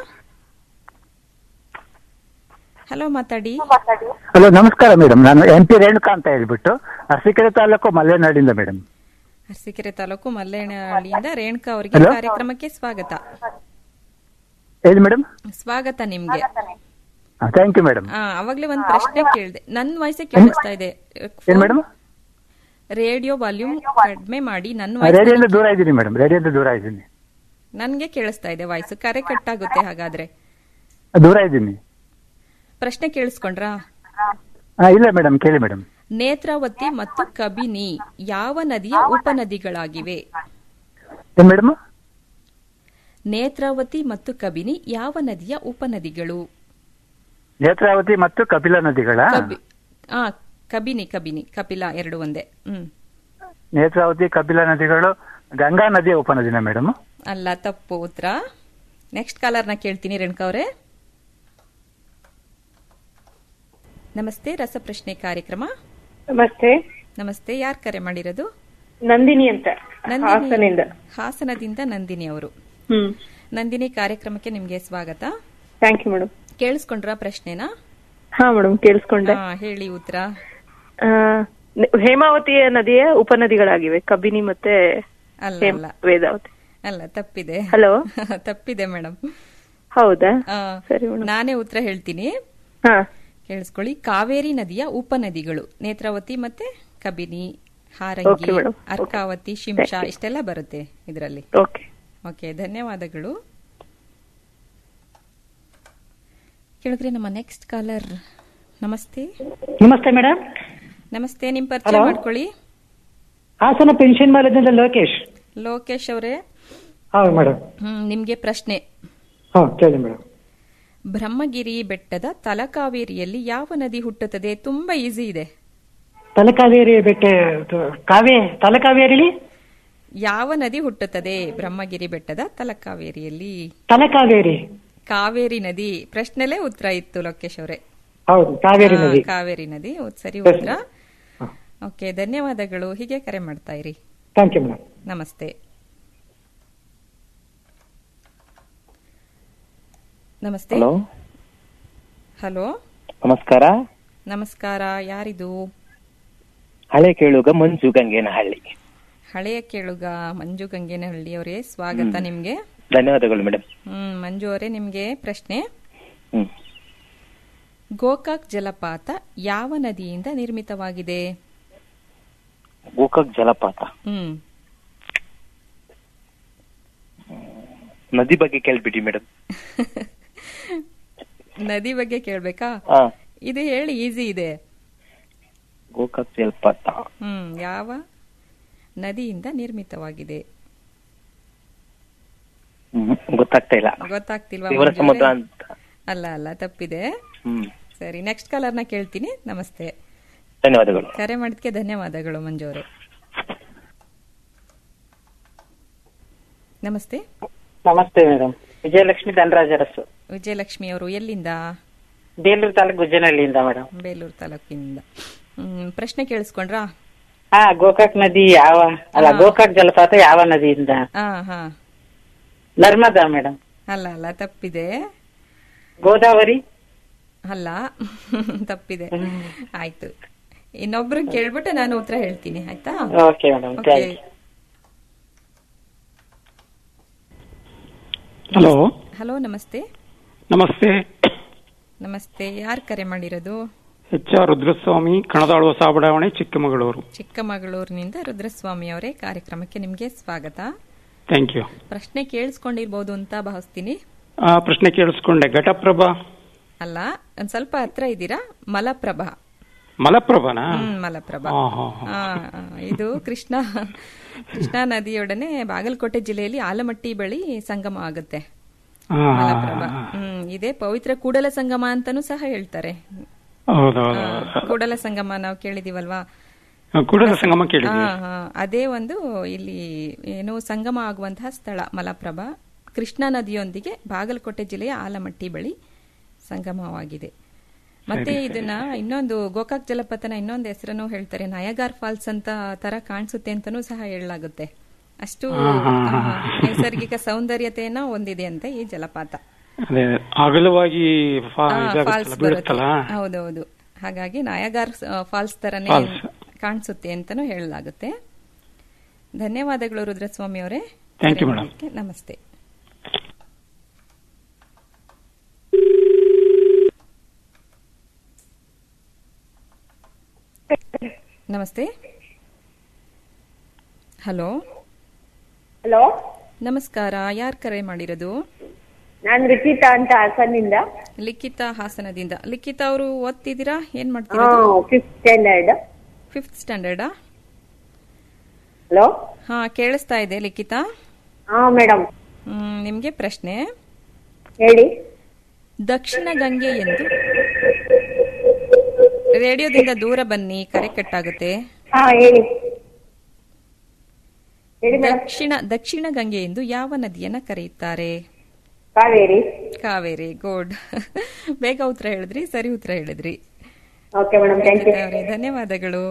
ಹಲೋ ಮಾತಾಡಿ ಹಲೋ ನಮಸ್ಕಾರ ಮೇಡಮ್ ನಾನು ಎಂ ಪಿ ರೇಣುಕಾ ಅಂತ ಹೇಳ್ಬಿಟ್ಟು ಅರಸೀಕೆರೆ ತಾಲೂಕು ಮಲೆನಾಡಿಂದ ಮೇಡಮ್ ಅರಸೀಕೆರೆ ತಾಲೂಕು ಮಲ್ಲೇನಹಳ್ಳಿಯಿಂದ ರೇಣುಕಾ ಅವರಿಗೆ Hello? ಕಾರ್ಯಕ್ರಮಕ್ಕೆ ಸ್ವಾಗತ ಹೇಳಿ ಮೇಡಮ್ ಸ್ವಾಗತ ನಿಮ್ಗೆ ಥ್ಯಾಂಕ್ ಯು ಮೇಡಮ್ ಆ, ಅವಾಗ್ಲೇ ಒಂದ್ ಪ್ರಶ್ನೆ ಕೇಳಿದೆ ನನ್ನ ವಾಯ್ಸೇ ಕೇಳಿಸ್ತಾ ಇದೆ ಏನ್ ಮೇಡಮ್ ರೇಡಿಯೋ ವಾಲ್ಯೂಮ್ ಕಡಿಮೆ ಮಾಡಿ ನನ್ನ ರೇಡಿಯೋದಿಂದ ವಾಯ್ಸ್ ದೂರ ಇದ್ದೀನಿ ಮೇಡಮ್ ರೇಡಿಯೋದಿಂದ ದೂರ ಇದ್ದೀನಿ ನನ್ಗೆ ಕೇಳಿಸ್ತಾ ಇದೆ ವಾಯ್ಸ್ ಕರೆ ಕಟ್ಟಾಗುತ್ತೆ ಹಾಗಾದ್ರೆ ದೂರ ಇದ್ದೀನಿ ಪ್ರಶ್ನೆ ಕೇಳಿಸ್ಕೊಂಡ್ರಾ ಆ, ಇಲ್ಲ ಮೇಡಮ್ ಕೇಳಿ ಮೇಡಮ್ ನೇತ್ರಾವತಿ ಮತ್ತು ಕಬಿನಿ ಯಾವ ನದಿಯ ಉಪನದಿಗಳಾಗಿವೆ ಏನ್ ಮೇಡಮ್ ನೇತ್ರಾವತಿ ಮತ್ತು ಕಬಿನಿ ಯಾವ ನದಿಯ ಉಪನದಿಗಳು ನೇತ್ರಾವತಿ ಮತ್ತು ಕಪಿಲಾ ನದಿಗಳ ಕಬಿ- ಆ ಕಬಿನಿ ಕಬಿನಿ ಕಪಿಲ ಎರಡು ಒಂದೇ ಹ್ಮ್ ನೇತ್ರಾವತಿ ಕಪಿಲಾ ನದಿಗಳು ಗಂಗಾ ನದಿಯ ಉಪನದಿನ ಮೇಡಮ್ ಅಲ್ಲ ತಪ್ಪು ಉತ್ತರ ನೆಕ್ಸ್ಟ್ ಕಾಲರ್ನ ಕೇಳ್ತೀನಿ ರೇಣುಕಾ ಅವರೇ ನಮಸ್ತೆ ರಸಪ್ರಶ್ನೆ ಕಾರ್ಯಕ್ರಮ ನಮಸ್ತೆ ನಮಸ್ತೆ ಯಾರ್ ಕರೆ ಮಾಡಿರೋದು ನಂದಿನಿ ಅಂತ ನಂದಿನಿ ಹಾಸನಿಂದ ಹಾಸನದಿಂದ ನಂದಿನಿ ಅವರು ಹ್ಮ್ ನಂದಿನಿ ಕಾರ್ಯಕ್ರಮಕ್ಕೆ ನಿಮ್ಗೆ ಸ್ವಾಗತ ಥ್ಯಾಂಕ್ ಯು ಮೇಡಮ್ ಕೇಳಿಸ್ಕೊಂಡ್ರ ಪ್ರಶ್ನೆನಾ ಹಾ ಮೇಡಮ್ ಕೇಳಿಸ್ಕೊಂಡೆ ಹಾ, ಹೇಳಿ ಉತ್ತರ ಆ, ನ- ಹೇಮಾವತಿ ನದಿಯ ಉಪನದಿಗಳಾಗಿವೆ ಕಬಿನಿ ಮತ್ತೆ ಅಲ್ಲ ಹೇಮ್- ಅಲ್ಲ ವೇದಾವತಿ ಅಲ್ಲ ತಪ್ಪಿದೆ ಹಲೋ ತಪ್ಪಿದೆ ಮೇಡಮ್ ಹೌದಾ ಸರಿ ನಾನೇ ಉತ್ತರ ಹೇಳ್ತೀನಿ ಹಾ ಕೇಳಿಸ್ಕೊಳ್ಳಿ ಕಾವೇರಿ ನದಿಯ ಉಪನದಿಗಳು ನೇತ್ರಾವತಿ ಮತ್ತೆ Kabini Okay, Harangi madam. Okay. Arkavathi Shimsha Thank you. ಇಷ್ಟೆಲ್ಲ ಬರುತ್ತೆ ಇದರಲ್ಲಿ ಓಕೆ ಓಕೆ ಧನ್ಯವಾದಗಳು ಕೇಳಿದ್ರೆ ನಮ್ಮ ನೆಕ್ಸ್ಟ್ ಕಾಲರ್ ನಮಸ್ತೆ ನಮಸ್ತೆ ಮೇಡಮ್ ನಮಸ್ತೆ ನಿಮ್ ಪರಿಚಯ Hello. ಮಾಡ್ಕೊಳ್ಳಿ ಹಾಸನ ಪೆನ್ಷನ್ ಮಾಲದಿಂದ ಲೋಕೇಶ್ ಲೋಕೇಶ್ ಅವರೇ ಹೌದು ಮೇಡಮ್ ಹ್ಮ್ ನಿಮ್ಗೆ ಪ್ರಶ್ನೆ ಹಾ ಕೇಳಿ ಮೇಡಮ್ ಬ್ರಹ್ಮಗಿರಿ ಬೆಟ್ಟದ ತಲಕಾವೇರಿಯಲ್ಲಿ ಯಾವ ನದಿ ಹುಟ್ಟುತ್ತದೆ ತುಂಬಾ ಈಸಿ ಇದೆ ತಲಕಾವೇರಿ ಬೆಟ್ಟ ಇದು ಕಾವೇ ತಲಕಾವೇರಿ ಯಾವ ನದಿ ಹುಟ್ಟುತ್ತದೆ ಬ್ರಹ್ಮಗಿರಿ ಬೆಟ್ಟದ ತಲಕಾವೇರಿಯಲ್ಲಿ ತಲಕಾವೇರಿ ಕಾವೇರಿ ನದಿ ಪ್ರಶ್ನೆಲೇ ಉತ್ತರ ಇತ್ತು ಲೋಕೇಶ್ ಅವರೇ ಹೌದು ಕಾವೇರಿ ಹಾ, ನದಿ ಕಾವೇರಿ ನದಿ ಹೌದು, ಸರಿ Yes, ಉತ್ತರ ಓಕೆ ಧನ್ಯವಾದಗಳು ಹೀಗೆ ಕರೆ ಮಾಡ್ತಾ ಇರಿ ಥ್ಯಾಂಕ್ ಯು ಮೇಡಮ್ ನಮಸ್ತೆ ನಮಸ್ತೆ ಹಲೋ ಹಲೋ ನಮಸ್ಕಾರ ನಮಸ್ಕಾರ ಯಾರಿದು ಹಳೆ ಕೇಳುಗ ಮಂಜು ಗಂಗೇನಹಳ್ಳಿ ಹಳೆಯ ಕೇಳುಗ ಮಂಜು ಗಂಗೇನಹಳ್ಳಿ ಅವರೇ ಸ್ವಾಗತ ಹ್ಮ್. ನಿಮ್ಗೆ ಧನ್ಯವಾದಗಳು ಮೇಡಮ್ ಹ್ಮ್ ಮಂಜು ಅವರೇ ನಿಮ್ಗೆ ಪ್ರಶ್ನೆ ಹ್ಮ್. ಗೋಕಾಕ್ ಜಲಪಾತ ಯಾವ ನದಿಯಿಂದ ನಿರ್ಮಿತವಾಗಿದೆ ಗೋಕಾಕ್ ಜಲಪಾತ ಹ್ಮ್ ನದಿ ಬಗ್ಗೆ ಕೇಳ್ಬಿಡಿ ಮೇಡಮ್ ನದಿ ಬಗ್ಗೆ ಕೇಳ್ಬೇಕಾ ಹಾ ಇದು ಹೇಳಿ ಈಸಿ ಇದೆ ಗೋಕಾಕ್ ಜಲಪಾತ ಹ್ಮ್ ಯಾವ ನದಿಯಿಂದ ನಿರ್ಮಿತವಾಗಿದೆ ಹ್ಮ್, ಗೊತ್ತಾಗ್ತಾ ಇಲ್ಲ ಗೊತ್ತಾಗ್ತಿಲ್ವಾ ಶಿವರ ಮಂಜು ಸಮುದ್ರ ಅವರೇ? ಅಂತ ಅಲ್ಲ ಅಲ್ಲ ತಪ್ಪಿದೆ ಹ್ಮ್ ಸರಿ ನೆಕ್ಸ್ಟ್ ಕಾಲರ್ನ ಕೇಳ್ತೀನಿ ನಮಸ್ತೆ ಧನ್ಯವಾದಗಳು ಕರೆ ಮಾಡಿದ್ಕೆ ಧನ್ಯವಾದಗಳು ಮಂಜು ಅವರೇ ನಮಸ್ತೆ ನಮಸ್ತೆ ಮೇಡಮ್ ವಿಜಯಲಕ್ಷ್ಮಿ ಧನರಾಜ ಅರಸು ವಿಜಯಲಕ್ಷ್ಮಿ ಅವರು ಎಲ್ಲಿಂದ ಬೇಲೂರು ತಾಲೂಕು ಗುಜ್ಜನಹಳ್ಳಿಯಿಂದ ಮೇಡಮ್ ಬೇಲೂರು ತಾಲೂಕಿನಿಂದ ಹ್ಮ್, ಪ್ರಶ್ನೆ ಕೇಳಿಸ್ಕೊಂಡ್ರಾ ಹಾ ಗೋಕಾಕ್ ನದಿ ಯಾವ ಅಲ್ಲ ಹಾ. ಗೋಕಾಕ್ ಜಲಪಾತ ಯಾವ ನದಿಯಿಂದ ಹಾ ಹಾ ನರ್ಮದಾ ಮೇಡಮ್ ಅಲ್ಲ ಅಲ್ಲ ತಪ್ಪಿದೆ ಗೋದಾವರಿ ಅಲ್ಲ ತಪ್ಪಿದೆ ಆಯ್ತು ಇನ್ನೊಬ್ರು ಕೇಳ್ಬಿಟ್ಟು ನಾನು ಉತ್ತರ ಹೇಳ್ತೀನಿ ಆಯ್ತಾ okay madam Okay. Thank you hello hello ನಮಸ್ತೆ ನಮಸ್ತೆ ನಮಸ್ತೆ ಯಾರು ಕರೆ ಮಾಡಿರೋದು ಎಚ್ ಆರ್ ರುದ್ರಸ್ವಾಮಿ ಕಣದಾಳು ಹೊಸ ಬಡಾವಣೆ ಚಿಕ್ಕಮಗಳೂರು ಚಿಕ್ಕಮಗಳೂರಿನಿಂದ ರುದ್ರಸ್ವಾಮಿ ಅವರೇ ಕಾರ್ಯಕ್ರಮಕ್ಕೆ ನಿಮ್ಗೆ ಸ್ವಾಗತ ಥ್ಯಾಂಕ್ ಯು ಪ್ರಶ್ನೆ ಕೇಳಿಸ್ಕೊಂಡಿರ್ಬೋದು ಅಂತ ಭಾವಿಸ್ತೀನಿ ಆ ಪ್ರಶ್ನೆ ಕೇಳಿಸ್ಕೊಂಡೆ ಘಟಪ್ರಭಾ ಅಲ್ಲ ಒಂದ್ ಸ್ವಲ್ಪ ಹತ್ರ ಇದ್ದೀರಾ ಮಲಪ್ರಭಾ ಮಲಪ್ರಭಾನಾ ಹ್ಮ್ ಮಲಪ್ರಭಾ ಆ, ಹಾ, ಹಾ. ಆ, ಆ, ಇದು ಕೃಷ್ಣ ಕೃಷ್ಣಾ ನದಿಯೊಡನೆ ಬಾಗಲಕೋಟೆ ಜಿಲ್ಲೆಯಲ್ಲಿ ಆಲಮಟ್ಟಿ ಬಳಿ ಸಂಗಮ ಆಗುತ್ತೆ ಆ, ಮಲಪ್ರಭಾ ಹ್ಮ್ ಇದೇ ಪವಿತ್ರ ಕೂಡಲ ಸಂಗಮ ಅಂತಾನೂ ಸಹ ಹೇಳ್ತಾರೆ ಹೌದೌದು ಆ, ಕೂಡಲ ಸಂಗಮ ನಾವು ಕೇಳಿದೀವಲ್ವಾ ಕೂಡಲ ಸಂಗಮ ಕೇಳಿದ್ವಿ ಆ, ಆ, ಅದೇ ಒಂದು ಇಲ್ಲಿ ಏನು ಸಂಗಮ ಆಗುವಂತಹ ಸ್ಥಳ ಮಲಪ್ರಭಾ ಕೃಷ್ಣಾ ನದಿಯೊಂದಿಗೆ ಬಾಗಲಕೋಟೆ ಜಿಲ್ಲೆಯ ಆಲಮಟ್ಟಿ ಬಳಿ ಸಂಗಮವಾಗಿದೆ ಮತ್ತೆ ಸರಿ, ಇದನ್ನ ಇನ್ನೊಂದು ಗೋಕಾಕ್ ಜಲಪಾತನ ಇನ್ನೊಂದು ಹೆಸರನ್ನು ಹೇಳ್ತಾರೆ ನಯಗಾರ್ ಫಾಲ್ಸ್ ಅಂತ ತರ ಕಾಣಿಸುತ್ತೆ ಅಂತಾನೂ ಸಹ ಹೇಳಲಾಗುತ್ತೆ ಅಷ್ಟು ಹಾ, ಹಾ, ಹಾ. ಆಹಾ, ನೈಸರ್ಗಿಕ ಸೌಂದರ್ಯತೆಯನ್ನ ಹೊಂದಿದೆ ಅಂತ ಈ ಜಲಪಾತ ಅದೇ ಅಗಲವಾಗಿ ಫಾ- ಆ, ಇದಾಗುತ್ತಲ್ಲ, ಫಾಲ್ಸ್ ಬರುತ್ತೆ ಬೀಳುತ್ತಲ್ಲ ಹೌದೌದು ಹಾಗಾಗಿ ನಾಯಗಾರ್ ಫಾಲ್ಸ್ ತರನೇ ಫಾಲ್ಸ್. ಕಾಣಿಸುತ್ತೆ ಅಂತಾನೂ ಹೇಳಲಾಗುತ್ತೆ ಧನ್ಯವಾದಗಳು ರುದ್ರಸ್ವಾಮಿ ಅವರೇ Thank you, ಕರೆ madam. ಮಾಡಿದ್ದಕ್ಕೆ ನಮಸ್ತೆ ನಮಸ್ತೆ ಹಲೋ ಹಲೋ ನಮಸ್ಕಾರ ಯಾರು ಕರೆ ಮಾಡಿರೋದು ನಾನ್ ರಿಚಿತಾ ಅಂತ ಹಾಸನಿಂದ ಲಿಖಿತ ಹಾಸನದಿಂದ ಲಿಖಿತ ಅವರು ಓದ್ತಿದ್ದೀರಾ ಏನ್ ಹಾ ಮಾಡ್ತಿರೋದು ಫಿಫ್ತ್ ಸ್ಟ್ಯಾಂಡರ್ಡ್ ಫಿಫ್ತ್ ಸ್ಟ್ಯಾಂಡರ್ಡಾ ಹಲೋ ಹಾ ಕೇಳಿಸ್ತಾ ಇದೆ ಲಿಖಿತ ಹಾ ಮೇಡಮ್ ಹ್ಮ್, ನಿಮ್ಗೆ ಪ್ರಶ್ನೆ ಹೇಳಿ ದಕ್ಷಿಣ ಗಂಗೆ ಎಂದು ರೇಡಿಯೋದಿಂದ ದೂರ ಬನ್ನಿ ಕರೆ ಕಟ್ಟಾಗುತ್ತೆ ಹಾ ಹೇಳಿ ಹೇಳಿ ಮೇಡಮ್ ದಕ್ಷಿಣ ದಕ್ಷಿಣ ಗಂಗೆ ಎಂದು ಯಾವ ನದಿಯನ್ನ ಕರೆಯುತ್ತಾರೆ ಕಾವೇರಿ ಕಾವೇರಿ ಗುಡ್ ಬೇಗ ಉತ್ತರ ಹೇಳಿದ್ರಿ ಸರಿ ಉತ್ತರ ಹೇಳಿದ್ರಿ ಓಕೆ ಮೇಡಮ್ ಥ್ಯಾಂಕ್ ಯು ಲಿಖಿತ ಅವರೇ, ಧನ್ಯವಾದಗಳು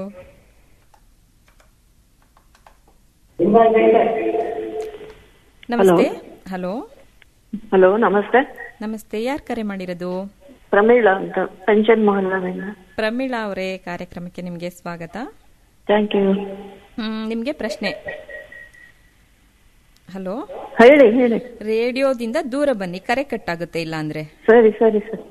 ನಮಸ್ತೆ ಹಲೋ ಹಲೋ ನಮಸ್ತೆ ನಮಸ್ತೆ ಯಾರು ಕರೆ ಮಾಡಿರೋದು ಪ್ರಮೀಳಾ ಅಂತ ಪೆನ್ಷನ್ ಮೊಹಲ್ಲಾದಿಂದ ಪ್ರಮೀಳಾ ಅವರೇ ಕಾರ್ಯಕ್ರಮಕ್ಕೆ ನಿಮ್ಗೆ ಸ್ವಾಗತ ಥ್ಯಾಂಕ್ ಯು ಹ್ಮ್, ನಿಮ್ಗೆ ಪ್ರಶ್ನೆ ಹಲೋ ಹೇಳಿ ಹೇಳಿ ರೇಡಿಯೋದಿಂದ ದೂರ ಬನ್ನಿ ಕರೆ ಕಟ್ಟಾಗುತ್ತೆ ಇಲ್ಲ ಅಂದ್ರೆ ಸರಿ ಸರಿ ಸರಿ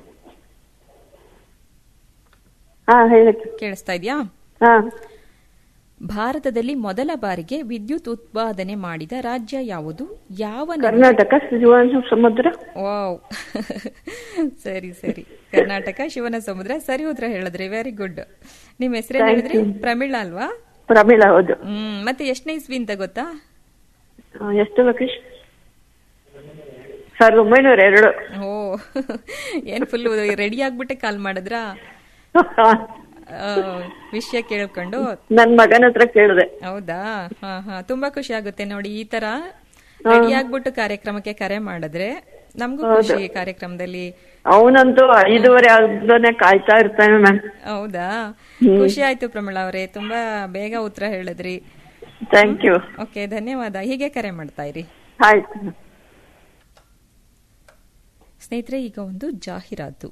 ಹಾ ಹೇಳಿ ಕೇಳಿಸ್ತಾ ಇದೆಯಾ ಹಾ ಭಾರತದಲ್ಲಿ ಮೊದಲ ಬಾರಿಗೆ ವಿದ್ಯುತ್ ಉತ್ಪಾದನೆ ಮಾಡಿದ ರಾಜ್ಯ ಯಾವುದು ಯಾವ ನದಿ- ಕರ್ನಾಟಕ ಶಿವಾನ ಸಮುದ್ರ ವಾವ್ ಸರಿ ಸರಿ ಕರ್ನಾಟಕ ಶಿವನ ಸಮುದ್ರ ಸರಿ ಉತ್ತರ ಹೇಳಿದ್ರಿ ವೆರಿ ಗುಡ್ ನಿಮ್ ಹೆಸರೇನ್ Thank ಹೇಳಿದ್ರಿ you. ಪ್ರಮೀಳಾ ಅಲ್ವಾ ಪ್ರಮೀಳಾ ಹೌದು ಹ್ಮ್ ಮತ್ತೆ ಎಷ್ಟನೇ ಇಸ್ವಿ ಅಂತ ಗೊತ್ತಾ ಆ, ಎಷ್ಟು ಲೋಕೇಶ್ ಸಾವಿರದ ಒಂಬೈನೂರ ಎರಡು ಓ ಏನ್ ಫುಲ್ ರೆಡಿ ಆಗ್ಬಿಟ್ಟೆ ಕಾಲ್ ಮಾಡಿದ್ರಾ ಆ, ವಿಷಯ ಕೇಳ್ಕೊಂಡು ನನ್ ಮಗನ ಹತ್ರ ಕೇಳಿದೆ ಹೌದಾ ಹಾ ಹಾ ತುಂಬಾ ಖುಷಿ ಆಗುತ್ತೆ ನೋಡಿ ಈ ತರ ರೆಡಿ ಆಗ್ಬಿಟ್ಟು ಕಾರ್ಯಕ್ರಮಕ್ಕೆ ಕರೆ ಮಾಡಿದ್ರೆ ನಮಗೂ ಹೌದು. ಖುಷಿ ಕಾರ್ಯಕ್ರಮದಲ್ಲಿ ಅವನಂತೂ ಐದೂವರೆ ಆಗನೆ ಕಾಯ್ತಾ ಇರ್ತಾನೆ ಮ್ಯಾಮ್ ಹೌದಾ ಹ್ಮ್. ಖುಷಿ ಆಯ್ತು ಪ್ರಮಿಳಾ ಅವರೇ ತುಂಬಾ ಬೇಗ ಉತ್ತರ ಹೇಳಿದ್ರಿ ಥ್ಯಾಂಕ್ ಯು ಓಕೆ ಧನ್ಯವಾದ ಹೀಗೆ ಕರೆ ಮಾಡ್ತಾ ಇರಿ ಆಯ್ತು ಸ್ನೇಹಿತರೆ ಈಗ ಒಂದು ಜಾಹೀರಾತು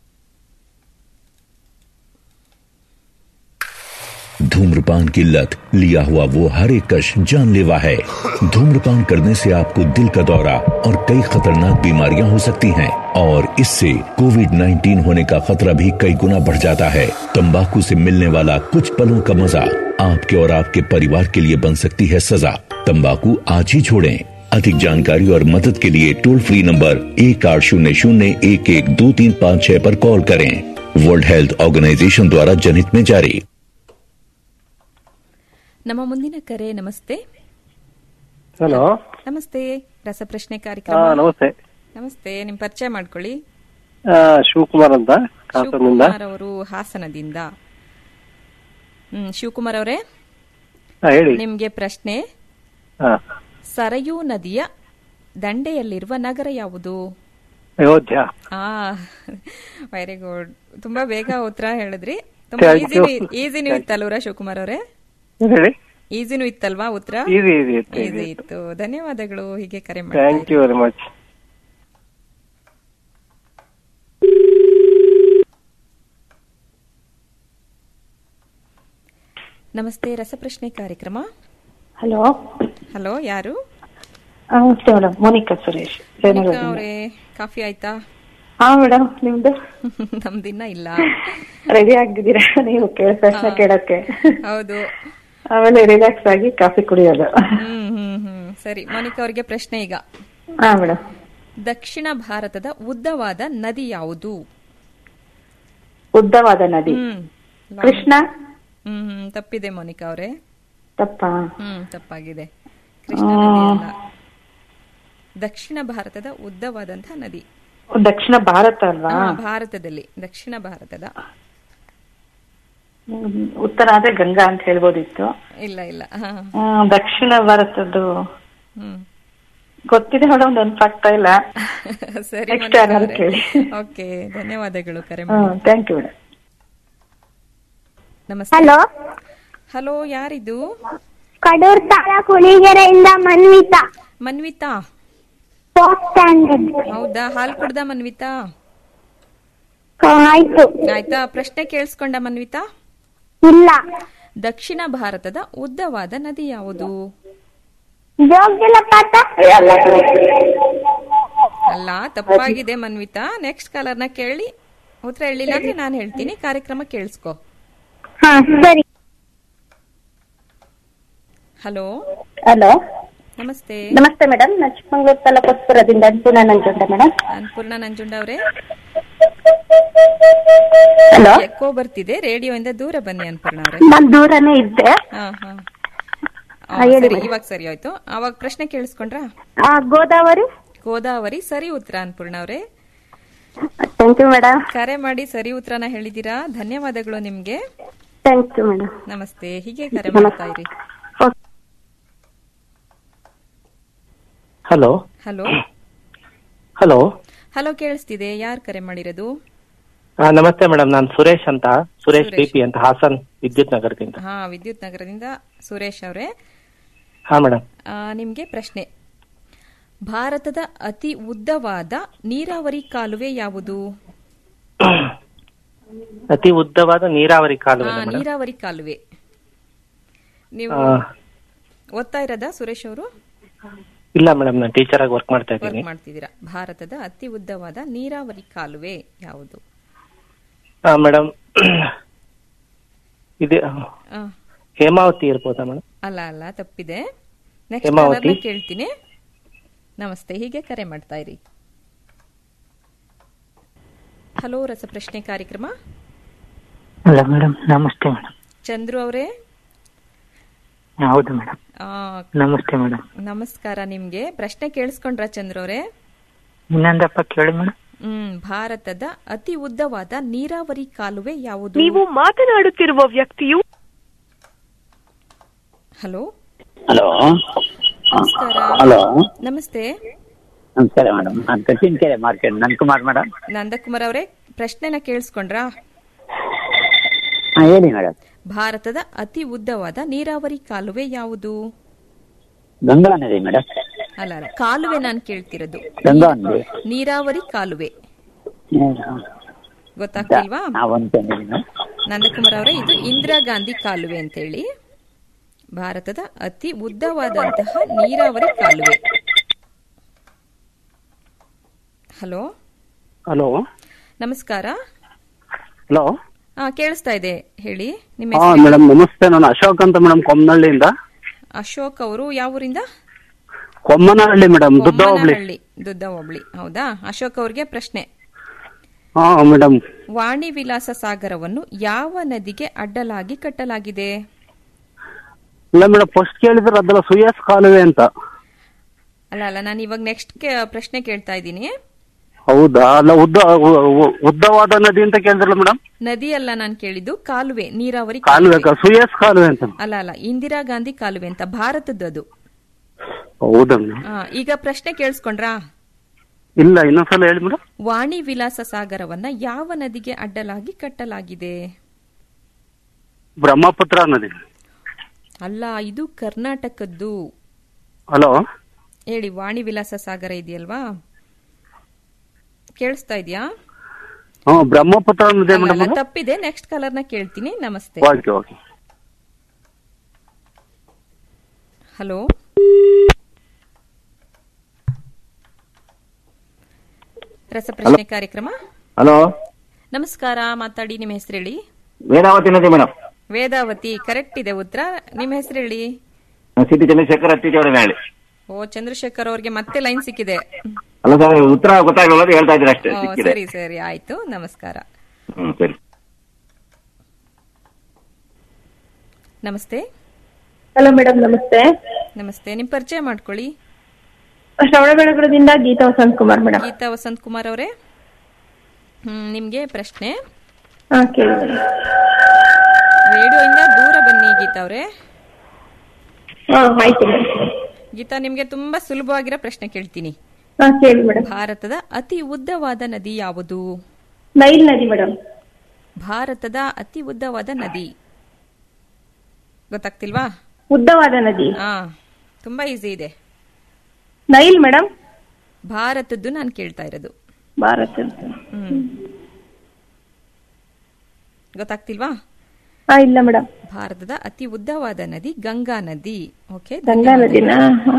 धूम्रपान की लत लिया हुआ वो हर एक कश जानलेवा है धूम्रपान करने से आपको दिल का दौरा और कई खतरनाक बीमारियां हो सकती हैं और इससे कोविड 19 होने का खतरा भी कई गुना बढ़ जाता है तंबाकू से मिलने वाला कुछ पलों का मजा आपके और आपके परिवार के लिए बन सकती है सजा तंबाकू आज ही छोड़ें अधिक जानकारी और मदद के लिए टोल फ्री नंबर एक आठ शून्य शून्य एक एक दो तीन पाँच छह पर कॉल करें वर्ल्ड हेल्थ ऑर्गेनाइजेशन द्वारा जनहित में जारी ನಮ್ಮ ಮುಂದಿನ ಕರೆ ನಮಸ್ತೆ ಹಲೋ ನಮಸ್ತೆ ರಸಪ್ರಶ್ನೆ ಹಾ ಕಾರ್ಯಕ್ರಮ ನಮಸ್ತೆ ನಮಸ್ತೆ ನಿಮ್ ಪರಿಚಯ ಮಾಡ್ಕೊಳ್ಳಿ ಆ, ಶಿವಕುಮಾರ್ ಅಂತ ಕಾಸರ್ನಿಂದ ಶಿವಕುಮಾರ್ ಅವರು ಹಾಸನದಿಂದ ಹ್ಮ್ ಶಿವಕುಮಾರ್ ಅವರೇ ಹಾ, ಹೇಳಿ ನಿಮ್ಗೆ ಪ್ರಶ್ನೆ ಹಾ ಸರಯೂ ನದಿಯ ದಂಡೆಯಲ್ಲಿರುವ ನಗರ ಯಾವುದು ಅಯೋಧ್ಯ ಆ ವೆರಿ ಗುಡ್ ತುಂಬಾ ಬೇಗ ಉತ್ತರ ಹೇಳಿದ್ರಿ ತುಂಬಾ Thank you. ಈಸಿನೂ ಈಸಿನೂ ಇತ್ತಲ್ವರ ಶಿವಕುಮಾರ್ ಅವರೇ ಏನ್ ಹೇಳಿ ಈಸಿನೂ ಇತ್ತಲ್ವಾ ಉತ್ತರ Easy, easy ಇತ್ತು, easy ಈಸಿ ಇತ್ತು ಧನ್ಯವಾದಗಳು ಹೀಗೆ ಕರೆ ಥ್ಯಾಂಕ್ ಮಾಡಿ ಯು ವೆರಿ ಮಚ್ ನಮಸ್ತೆ ರಸಪ್ರಶ್ನೆ ಕಾರ್ಯಕ್ರಮ ಹಲೋ ಹಲೋ ಯಾರು ನಮಸ್ತೆ ಮೇಡಮ್ ಮೋನಿಕಾ ಸುರೇಶ್ ಮೋನಿಕಾ ಅವರೇ ಕಾಫಿ ಆಯ್ತಾ ಹಾ ಮೇಡಮ್ ನಿಮ್ದು ನಮ್ದಿನ್ನ ಇಲ್ಲ ರೆಡಿ ಆಗಿದ್ದೀರಾ ನೀವು ಕೇಳ ಪ್ರಶ್ನೆ ಹಾ. ಕೇಳಕ್ಕೆ ಹೌದು ಆಮೇಲೆ ರಿಲ್ಯಾಕ್ಸ್ ಆಗಿ ಕಾಫಿ ಕುಡಿಯೋದು ಹ್ಮ್ ಹ್ಮ್ ಹ್ಮ್ ಸರಿ ಮೋನಿಕಾ ಅವರಿಗೆ ಪ್ರಶ್ನೆ ಈಗ ಹಾ ಮೇಡಮ್ ದಕ್ಷಿಣ ಭಾರತದ ಉದ್ದವಾದ ನದಿ ಯಾವುದು ಉದ್ದವಾದ ನದಿ ಹ್ಮ್ ಕೃಷ್ಣ ಹ್ಮ್ ಹ್ಮ್ ತಪ್ಪಿದೆ ಮೋನಿಕಾ ಅವರೇ ತಪ್ಪಾ ಹ್ಮ್ ತಪ್ಪಾಗಿದೆ ಕೃಷ್ಣ ನದಿ ಅಲ್ಲ ದಕ್ಷಿಣ ಭಾರತದ ಉದ್ದವಾದಂತಹ ನದಿ ದಕ್ಷಿಣ ಭಾರತ ಅಲ್ವಾ ಹಾ, ಭಾರತದಲ್ಲಿ ದಕ್ಷಿಣ ಭಾರತದ ಹ್ಮ್, ಉತ್ತರ ಆದ್ರೆ ಗಂಗಾ ಅಂತ ಹೇಳ್ಬೋದಿತ್ತು ಇಲ್ಲ ಇಲ್ಲ ಹಾ. ಹ್ಮ್, ದಕ್ಷಿಣ ಭಾರತದ್ದು ಹ್ಮ್ ಗೊತ್ತಿದೆ ಮೇಡಮ್ ನೆನಪಾಗ್ತಾ ಇಲ್ಲ ಸರಿ Next ಮೋನಿಕಾ ಯಾರಾದ್ರು ಅವರೇ. ಕೇಳಿ. ಓಕೆ ಧನ್ಯವಾದಗಳು ಕರೆ ಹ್ಮ್ ಮಾಡಿ ಥ್ಯಾಂಕ್ ಯು ಮೇಡಮ್ ನಮಸ್ತೆ ಹಲೋ ಹಲೋ ಯಾರಿದು ಕಡೂರ್ ತಾಲೂಕು ಹುಲಿಗೆರೆಯಿಂದ ಮನ್ವಿತಾ ಮನ್ವಿತಾ ಫೋರ್ತ್ ಸ್ಟ್ಯಾಂಡರ್ಡ್ ಹೌದಾ ಹಾಲು ಕುಡ್ದ ಮನ್ವಿತಾ ಆಯ್ತು ಆಯ್ತಾ ಪ್ರಶ್ನೆ ಕೇಳಿಸ್ಕೊಂಡ ಮನ್ವಿತಾ ಇಲ್ಲ ದಕ್ಷಿಣ ಭಾರತದ ಉದ್ದವಾದ ನದಿ ಯಾವುದು ಜೋಗ್ಜಲಪಾತ ಅಲ್ಲ ತಪ್ಪಾಗಿದೆ ಮನ್ವಿತಾ ನೆಕ್ಸ್ಟ್ ಕಾಲರ್ನ ಕೇಳಿ ಉತ್ತರ ಹೇಳಿಲ್ಲ ಅಂದ್ರೆ ನಾನು ಹೇಳ್ತೀನಿ ಕಾರ್ಯಕ್ರಮ ಕೇಳಿಸ್ಕೊ ಹಾ ಸರಿ ಹಲೋ ಹಲೋ ನಮಸ್ತೆ ನಮಸ್ತೆ ಮೇಡಮ್ ನಾನು ಚಿಕ್ಕಮಂಗ್ಳೂರು ತಾಲೂಕು ಹೊಸಪುರದಿಂದ ಅನ್ಪೂರ್ಣ ನಂಜುಂಡ ಮೇಡಮ್ ಅನ್ನಪೂರ್ಣ ನಂಜುಂಡ ಅವರೇ ಹಲೋ ಎಕ್ಕೋ ಬರ್ತಿದೆ ರೇಡಿಯೋಯಿಂದ ದೂರ ಬನ್ನಿ ಅನ್ನಪೂರ್ಣ ಅವರೇ ನಾನು ದೂರನೇ ಇದ್ದೆ ಹಾ ಹಾ ಹಾ, ಹೇಳಿ ಸರಿ madam. ಇವಾಗ ಸರಿ ಆಯ್ತು ಅವಾಗ ಪ್ರಶ್ನೆ ಕೇಳಿಸ್ಕೊಂಡ್ರಾ ಆ, ಗೋದಾವರಿ ಗೋದಾವರಿ ಸರಿ ಉತ್ತರ ಅನ್ನಪೂರ್ಣ ಅವರೇ ಥ್ಯಾಂಕ್ ಯು ಮೇಡಮ್ ಕರೆ ಮಾಡಿ ಸರಿ ಉತ್ತರನ ಹೇಳಿದೀರಾ ಧನ್ಯವಾದಗಳು ನಿಮ್ಗೆ ಥ್ಯಾಂಕ್ ಯು ಮೇಡಮ್ ನಮಸ್ತೆ ಹೀಗೆ ಕರೆ ಮಾಡ್ತಾ ಇರಿ ಹಲೋ ಹಲೋ ಹಲೋ ಹಲೋ ಕೇಳಿಸ್ತಿದೆ ಯಾರು ಕರೆ ಮಾಡಿರೋದು ಆ, ನಮಸ್ತೆ ಮೇಡಮ್ ನಾನು ಸುರೇಶ್ ಅಂತ ಸುರೇಶ್ ಸುರೇಶ್. ಪಿಪಿ ಅಂತ ಹಾಸನ್ ವಿದ್ಯುತ್ ನಗರದಿಂದ ಹಾ ವಿದ್ಯುತ್ ನಗರದಿಂದ ಸುರೇಶ್ ಅವರೇ ಹಾ ಮೇಡಮ್ ಆ, ನಿಮ್ಗೆ ಪ್ರಶ್ನೆ ಭಾರತದ ಅತಿ ಉದ್ದವಾದ ನೀರಾವರಿ ಕಾಲುವೆ ಯಾವುದು ಅತಿ ಉದ್ದವಾದ ನೀರಾವರಿ ಕಾಲುವೆ ಆ, ಮೇಡಮ್ ನೀರಾವರಿ ಕಾಲುವೆ ನೀವು ಆ, ಓದ್ತಾ ಇರೋದಾ ಸುರೇಶ್ ಅವರು ಇಲ್ಲ ಮೇಡಮ್ ನಾನು ಟೀಚರ್ ಆಗಿ ವರ್ಕ್ ಮಾಡ್ತಾ ಇದ್ದೀನಿ ವರ್ಕ್ ಮಾಡ್ತಿದ್ದೀರಾ ಭಾರತದ ಅತಿ ಉದ್ದವಾದ ನೀರಾವರಿ ಕಾಲುವೆ ಯಾವುದು ಮೇಡಮ್ ಇದೆ ಆ, ಹೇಮಾವತಿ ಇರ್ಬೋದಾ ಮೇಡಮ್ ಅಲ್ಲ ಅಲ್ಲ ತಪ್ಪಿದೆ ನೆಕ್ಸ್ಟ್ ಹೇಮಾವತಿ? ಕೇಳ್ತೀನಿ ನಮಸ್ತೆ ಹೀಗೆ ಕರೆ ಮಾಡ್ತಾ ಇರಿ ಹಲೋ ರಸಪ್ರಶ್ನೆ ಕಾರ್ಯಕ್ರಮ ಅಲ್ಲ ಮೇಡಮ್ ನಮಸ್ತೆ ಮೇಡಮ್ ಚಂದ್ರು ಅವರೇ ಹೌದು ಮೇಡಮ್ ಆ, ನಮಸ್ತೆ ಮೇಡಮ್ ನಮಸ್ಕಾರ ನಿಮ್ಗೆ ಪ್ರಶ್ನೆ ಕೇಳಿಸ್ಕೊಂಡ್ರ ಚಂದ್ರು ಅವರೇ ಇನ್ನೊಂದಪ್ಪ ಕೇಳಿ ಮೇಡಮ್ ಹ್ಮ್ ಭಾರತದ ಅತಿ ಉದ್ದವಾದ ನೀರಾವರಿ ಕಾಲುವೆ ಯಾವುದು ನೀವು ಮಾತನಾಡುತ್ತಿರುವ ವ್ಯಕ್ತಿಯು ಹಲೋ ಹಲೋ ನಮಸ್ಕಾರ ಹಲೋ ನಮಸ್ತೆ ನಮಸ್ಕಾರ ಮೇಡಮ್ ನಾನು ಕಟ್ಟಿನಕೆರೆ ಮಾರ್ಕೆಟ್ ನನ್ಕುಮಾರ್ ಮೇಡಮ್ ನಂದಕುಮಾರ್ ಅವರೇ ಪ್ರಶ್ನೆನ ಕೇಳಿಸ್ಕೊಂಡ್ರಾ ಹಾಂ ಹೇಳಿ ಮೇಡಮ್ ಭಾರತದ ಅತಿ ಉದ್ದವಾದ ನೀರಾವರಿ ಕಾಲುವೆ ಯಾವುದು ಗಂಗಾ ನದಿ ಮೇಡಮ್ ಅಲ್ಲ ಅಲ್ಲ ಕಾಲುವೆ ನಾನು ಕೇಳ್ತಿರೋದು ಗಂಗಾ ನದಿ ನೀರಾವರಿ ಕಾಲುವೆ ಗೊತ್ತಾಗ್ತಿಲ್ವಾ ಹಾಂ ಒಂದು ತಂದಿದ್ದೀನಿ ನಂದಕುಮಾರ್ ಅವರೇ ಇದು ಇಂದಿರಾ ಗಾಂಧಿ ಕಾಲುವೆ ಅಂತ ಹೇಳಿ ಭಾರತದ ಅತಿ ಉದ್ದವಾದಂತಹ ನೀರಾವರಿ ಕಾಲುವೆ ಹಲೋ ಹಲೋ ನಮಸ್ಕಾರ ಹಲೋ ಹಾ ಕೇಳಿಸ್ತಾ ಇದೆ ಹೇಳಿ ನಿಮ್ಮ ಹಾ ಹೆಸರು ಮೇಡಮ್ ನಮಸ್ತೆ ನಾನು ಅಶೋಕ್ ಅಂತ ಮೇಡಮ್ ಕೊಮ್ಮನಹಳ್ಳಿಯಿಂದ ಅಶೋಕ್ ಅವರು ಯಾವ ಊರಿಂದ ಕೊಮ್ಮನಹಳ್ಳಿ ಮೇಡಮ್ ದುದ್ದ ಹೋಬ್ಳಿ ಕೊಮ್ಮನಹಳ್ಳಿ ದುದ್ದ ಹೋಬಳಿ ಹೌದಾ ಅಶೋಕ್ ಅವ್ರಿಗೆ ಪ್ರಶ್ನೆ ಹಾ ಮೇಡಮ್ ವಾಣಿ ವಿಲಾಸ ಸಾಗರವನ್ನು ಯಾವ ನದಿಗೆ ಅಡ್ಡಲಾಗಿ ಕಟ್ಟಲಾಗಿದೆ ಇಲ್ಲ ಮೇಡಮ್ ಫಸ್ಟ್ ಕೇಳಿದ್ರೆ ಅದೆಲ್ಲ ಸುಯಸ್ ಕಾಲುವೆ ಅಂತ ಅಲ್ಲ ಅಲ್ಲ ನಾನು ಇವಾಗ ನೆಕ್ಸ್ಟ್ ಪ್ರಶ್ನೆ ಕೇಳ್ತಾ ಇದ್ದೀನಿ ಹೌದಾ ಅಲ್ಲ ಉದ್ದ ಉ- ಉ- ಉದ್ದವಾದ ನದಿ ಅಂತ ಕೇಳಿದ್ರಲ್ಲ ಮೇಡಮ್ ನದಿ ಅಲ್ಲ ನಾನು ಕೇಳಿದ್ದು ಕಾಲುವೆ ನೀರಾವರಿ ಕಾಲುವೆ ಕ- ಸುಯಸ್ ಕಾಲುವೆ ಅಂತ ಅಲ್ಲ ಅಲ್ಲ ಇಂದಿರಾ ಗಾಂಧಿ ಕಾಲುವೆ ಅಂತ ಭಾರತದ್ದು ಹೌದಾ ಮೇಡಮ್ ಆ, ಈಗ ಪ್ರಶ್ನೆ ಕೇಳಿಸ್ಕೊಂಡ್ರಾ ಇಲ್ಲ ಇನ್ನೊಂದ್ಸಲ ಹೇಳಿ ಮೇಡಮ್ ವಾಣಿ ವಿಲಾಸ ಸಾಗರವನ್ನ ಯಾವ ನದಿಗೆ ಅಡ್ಡಲಾಗಿ ಕಟ್ಟಲಾಗಿದೆ ಬ್ರಹ್ಮಪುತ್ರ ನದಿ ಅಲ್ಲ ಇದು ಕರ್ನಾಟಕದ್ದು ಹಲೋ ಹೇಳಿ ವಾಣಿ ವಿಲಾಸ ಸಾಗರ ಇದೆಯಲ್ವಾ ಕೇಳಿಸ್ತಾ ಇದೆಯಾ ಹಾ ಬ್ರಹ್ಮಪುತ್ರ ನದಿ ಮೇಡಮ್ ಅಲ್ಲ, ತಪ್ಪಿದೆ ನೆಕ್ಸ್ಟ್ ಕಲರ್ನ ಕೇಳ್ತೀನಿ ನಮಸ್ತೆ ಓಕೆ ಓಕೆ ಹಲೋ ರಸಪ್ರಶ್ನೆ ಕಾರ್ಯಕ್ರಮ ಹಲೋ ನಮಸ್ಕಾರ ಮಾತಾಡಿ ನಿಮ್ಮ ಹೆಸರು ಹೇಳಿ ವೇದಾವತಿ ನದಿ ಮೇಡಮ್ ವೇದಾವತಿ ಕರೆಕ್ಟ್ ಇದೆ ಉತ್ತರ ನಿಮ್ಮ ಹೆಸರು ಹೇಳಿ ಸಿಟಿ ಚಂದ್ರಶೇಖರ್ ಹತ್ತಿಚೌಡ ಹೇಳಿ ಓ ಚಂದ್ರಶೇಖರ್ ಅವ್ರಿಗೆ ಮತ್ತೆ ಲೈನ್ ಸಿಕ್ಕಿದೆ ಅಲ್ಲ ಸರ್ ಉತ್ತರ ಗೊತ್ತಾಗಲಿಲ್ಲ ಅಂತ ಹೇಳ್ತಾ ಇದ್ದೀರಿ ಅಷ್ಟೇ ಓ, ಸಿಕ್ಕಿದೆ ಸರಿ ಸರಿ ಆಯ್ತು ನಮಸ್ಕಾರ ಹ್ಮ್ ಸರಿ ನಮಸ್ತೆ ಹಲೋ ಮೇಡಮ್ ನಮಸ್ತೆ ನಮಸ್ತೆ ನಿಮ್ ಪರಿಚಯ ಮಾಡ್ಕೊಳ್ಳಿ ಶ್ರವಣಬೆಳಗುಳದಿಂದ ಗೀತಾ ವಸಂತ್ ಕುಮಾರ್ ಮೇಡಮ್ ಗೀತಾ ವಸಂತ್ ಕುಮಾರ್ ಅವರೇ ಹ್ಮ್ ನಿಮ್ಗೆ ಪ್ರಶ್ನೆ ಹಾ ಕೇಳಿ ಮೇಡಮ್ ರೇಡಿಯೋಯಿಂದ ದೂರ ಬನ್ನಿ ಗೀತಾ ಅವರೇ ಹಾ ಆಯ್ತು ಮೇಡಮ್ ಗೀತಾ ನಿಮ್ಗೆ ತುಂಬಾ ಸುಲಭವಾಗಿರೋ ಪ್ರಶ್ನೆ ಕೇಳ್ತೀನಿ ಹಾ ಕೇಳಿ ಮೇಡಮ್ ಭಾರತದ ಅತಿ ಉದ್ದವಾದ ನದಿ ಯಾವುದು ನೈಲ್ ನದಿ ಮೇಡಮ್ ಭಾರತದ ಅತಿ ಉದ್ದವಾದ ನದಿ ಗೊತ್ತಾಗ್ತಿಲ್ವಾ ಉದ್ದವಾದ ನದಿ ಹಾ ತುಂಬಾ ಈಸಿ ಇದೆ ನೈಲ್ ಮೇಡಮ್ ಭಾರತದ್ದು ನಾನು ಕೇಳ್ತಾ ಇರೋದು ಭಾರತದ್ದು ಹ್ಮ್ ಗೊತ್ತಾಗ್ತಿಲ್ವಾ ಹಾ ಇಲ್ಲ ಮೇಡಮ್ ಭಾರತದ ಅತಿ ಉದ್ದವಾದ ನದಿ ಗಂಗಾ ನದಿ ಓಕೆ ಗಂಗಾ ನದಿನಾ? ಹಾ.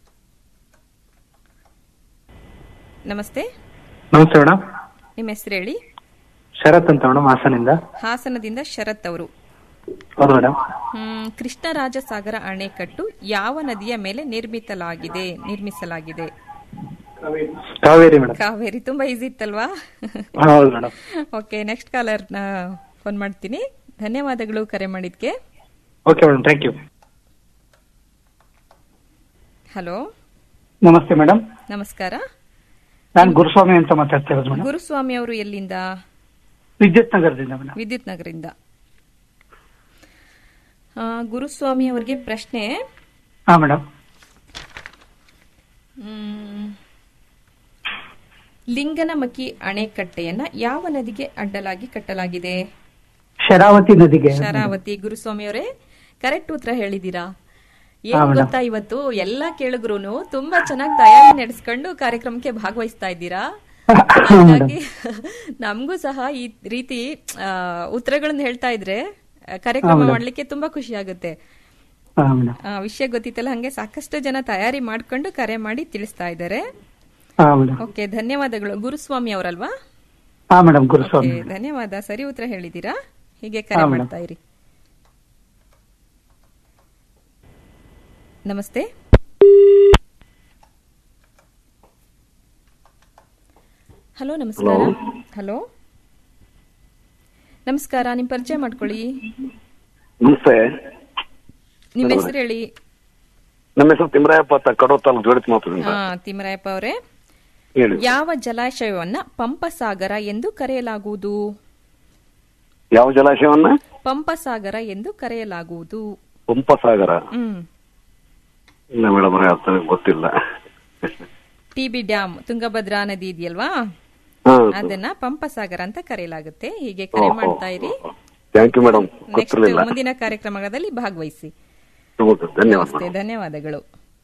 ನಮಸ್ತೆ ನಮಸ್ತೆ ಮೇಡಮ್ ನಿಮ್ಮ ಹೆಸರು ಹೇಳಿ ಶರತ್ ಅಂತ ಮೇಡಮ್ ಹಾಸನಿಂದ ಹಾಸನದಿಂದ ಶರತ್ ಅವರು ಹೌದು ಮೇಡಮ್ ಹ್ಮ್ ಕೃಷ್ಣರಾಜ ಸಾಗರ ಅಣೆಕಟ್ಟು ಯಾವ ನದಿಯ ಮೇಲೆ ನಿರ್ಮಿಸಲಾಗಿದೆ ನಿರ್ಮಿಸಲಾಗಿದೆ ಕಾವೇರಿ ಮೇಡಮ್ ಕಾವೇರಿ ತುಂಬಾ ಈಸಿ ಇತ್ತಲ್ವಾ ಹೌದು madam okay next caller phone ಮಾಡ್ತೀನಿ ಧನ್ಯವಾದಗಳು ಕರೆ ಮಾಡಿದ್ಕೆ okay madam thank you hello ನಮಸ್ತೆ ಮೇಡಮ್ ನಮಸ್ಕಾರ ನಾನು ಗುರುಸ್ವಾಮಿ ಅಂತ ಮಾತಾಡ್ತಿರೋದು ಮೇಡಮ್ ಗುರುಸ್ವಾಮಿ ಅವರು ಎಲ್ಲಿಂದ ವಿದ್ಯುತ್ ನಗರದಿಂದ ಮೇಡಮ್ ವಿದ್ಯುತ್ ನಗರಿಂದ ಆ, ಗುರುಸ್ವಾಮಿ ಅವರಿಗೆ ಪ್ರಶ್ನೆ ಹಾ ಮೇಡಮ್ ಮ್, ಲಿಂಗನಮಕ್ಕಿ ಅಣೆಕಟ್ಟೆಯನ್ನ ಯಾವ ನದಿಗೆ ಅಡ್ಡಲಾಗಿ ಕಟ್ಟಲಾಗಿದೆ ಶರಾವತಿ ನದಿಗೆ ಶರಾವತಿ ಗುರುಸ್ವಾಮಿ ಅವರೇ ಕರೆಕ್ಟ್ ಉತ್ತರ ಹೇಳಿದೀರಾ ಹಾ, ಏನ್ ಮೇಡಮ್. ಗೊತ್ತಾ ಇವತ್ತು ಎಲ್ಲಾ ಕೇಳುಗ್ರು ತುಂಬಾ ಚೆನ್ನಾಗಿ ತಯಾರಿ ನಡೆಸ್ಕೊಂಡು ಕಾರ್ಯಕ್ರಮಕ್ಕೆ ಭಾಗವಹಿಸ್ತಾ ಇದ್ದೀರಾ ಹಾಗಾಗಿ ನಮಗೂ ಸಹ ಈ ರೀತಿ ಆ, ಉತ್ತರಗಳನ್ನ ಹೇಳ್ತಾ ಇದ್ರೆ ಆ, ಕಾರ್ಯಕ್ರಮ ಮೇಡಮ್. ಮಾಡ್ಲಿಕ್ಕೆ ತುಂಬಾ ಖುಷಿ ಆಗುತ್ತೆ ಹಾ ಮೇಡಮ್ ಆ, ವಿಷಯ ಗೊತ್ತಿತ್ತಲ್ಲ ಹಂಗೆ ಸಾಕಷ್ಟು ಜನ ತಯಾರಿ ಮಾಡ್ಕೊಂಡು ಕರೆ ಮಾಡಿ ತಿಳಿಸ್ತಾ ಇದ್ದಾರೆ ಹಾ ಮೇಡಮ್ ಓಕೆ ಧನ್ಯವಾದಗಳು ಗುರುಸ್ವಾಮಿ ಅವರಲ್ವಾ ಹಾ ಮೇಡಮ್ ಗುರುಸ್ವಾಮಿ ಓಕೆ, ಧನ್ಯವಾದ ಸರಿ ಉತ್ತರ ಹೇಳಿದ್ದೀರಾ ಹೀಗೆ ಕರೆ ಹಾ, ಮೇಡಮ್. ಮಾಡ್ತಾ ಇರಿ ನಮಸ್ತೆ ಹಲೋ ನಮಸ್ಕಾರ ಹಲೋ ನಮಸ್ಕಾರ ನಿಮ್ ಪರಿಚಯ ಮಾಡ್ಕೊಳ್ಳಿ ನಮಸ್ತೆ ನಿಮ್ಮ ಹೆಸರು ಹೇಳಿ ನಮ್ಮ ಹೆಸರು ತಿಮ್ರಾಯಪ್ಪ ಅಂತ ಕಡೋ ತಾಲೂಕು ಜೋಡಿತ ಮಾತಾಡಿದ ಹಾ ತಿಮ್ಮರಾಯಪ್ಪ ಅವರೇ ಹೇಳಿ ಯಾವ ಜಲಾಶಯವನ್ನ ಪಂಪಸಾಗರ ಎಂದು ಕರೆಯಲಾಗುವುದು ಯಾವ ಜಲಾಶಯವನ್ನ ಪಂಪಸಾಗರ ಎಂದು ಕರೆಯಲಾಗುವುದು ಪಂಪಸಾಗರ ಹ್ಮ್ ಇಲ್ಲ ಮೇಡಮ್ ಅರ್ಥ ಗೊತ್ತಿಲ್ಲ ಟಿಬಿ ಡ್ಯಾಮ್ ತುಂಗಭದ್ರಾ ನದಿ ಇದೆಯಲ್ವಾ ಹಾ ಅದನ್ನ ಪಂಪಸಾಗರ ಅಂತ ಕರೆಯಲಾಗುತ್ತೆ ಹೀಗೆ ಕರೆ ಓಹೋ. ಮಾಡ್ತಾ ಇರಿ ಥ್ಯಾಂಕ್ ಯು ಮೇಡಮ್ ನೆಕ್ಸ್ಟ್ ಗೊತ್ತಿರಲಿಲ್ಲ ಮುಂದಿನ ಕಾರ್ಯಕ್ರಮದಲ್ಲಿ ಭಾಗವಹಿಸಿ ಓಕೆ ಧನ್ಯವಾದ ನಮಸ್ತೆ ಧನ್ಯವಾದಗಳು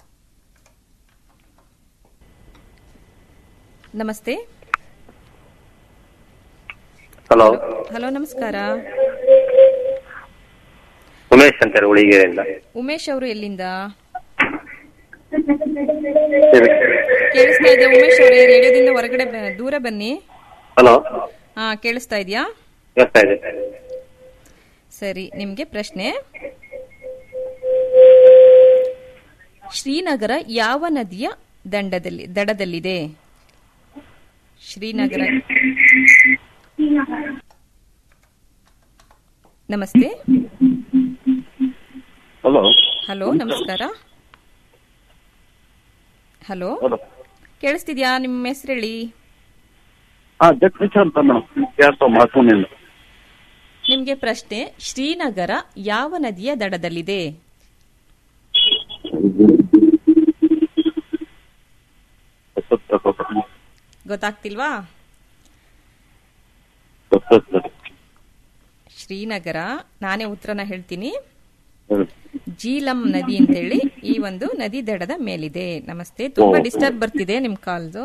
ನಮಸ್ತೆ ಹಲೋ ಹಲೋ ನಮಸ್ಕಾರ ಉಮೇಶ್ ಅಂತಾರೆ ಉಳಿಗೆರೆಯಿಂದ ಉಮೇಶ್ ಅವರು ಎಲ್ಲಿಂದ ಕೇಳಿಸ್ತಾ ಇದೆ ಉಮೇಶ್ ಅವರೇ ರೇಡಿಯೋದಿಂದ ಹೊರಗಡೆ ಬ- ದೂರ ಬನ್ನಿ ಹಲೋ ಹಾ ಕೇಳಿಸ್ತಾ ಇದೆಯಾ ಕೇಳ್ತಾ ಇದೆ ಸರಿ ನಿಮ್ಗೆ ಪ್ರಶ್ನೆ ಶ್ರೀನಗರ ಯಾವ ನದಿಯ ದಂಡದಲ್ಲಿ ದಡದಲ್ಲಿದೆ ಶ್ರೀನಗರ ನಮಸ್ತೆ ಹಲೋ ಹಲೋ ನಮಸ್ಕಾರ ಹಲೋ ಹಲೋ ಕೇಳಿಸ್ತಿದ್ಯಾ ನಿಮ್ಮ ಹೆಸರು ಹೇಳಿ ಹಾ ಜಗದೀಶ್ ಅಂತ ಮೇಡಮ್ ಯಾರು ಮಾತೂನಿಂದ ನಿಮ್ಗೆ ಪ್ರಶ್ನೆ ಶ್ರೀನಗರ ಯಾವ ನದಿಯ ದಡದಲ್ಲಿದೆ ಗೊತ್ತಾಗ್ತಿಲ್ವಾ ಶ್ರೀನಗರ ನಾನೇ ಉತ್ತರನ ಹೇಳ್ತೀನಿ ಜೀಲಂ ನದಿ ಅಂತೇಳಿ ಈ ಒಂದು ನದಿ ದಡದ ಮೇಲಿದೆ ನಮಸ್ತೆ ತುಂಬಾ ಓ. ಡಿಸ್ಟರ್ಬ್ ಬರ್ತಿದೆ ನಿಮ್ ಕಾಲ್ದು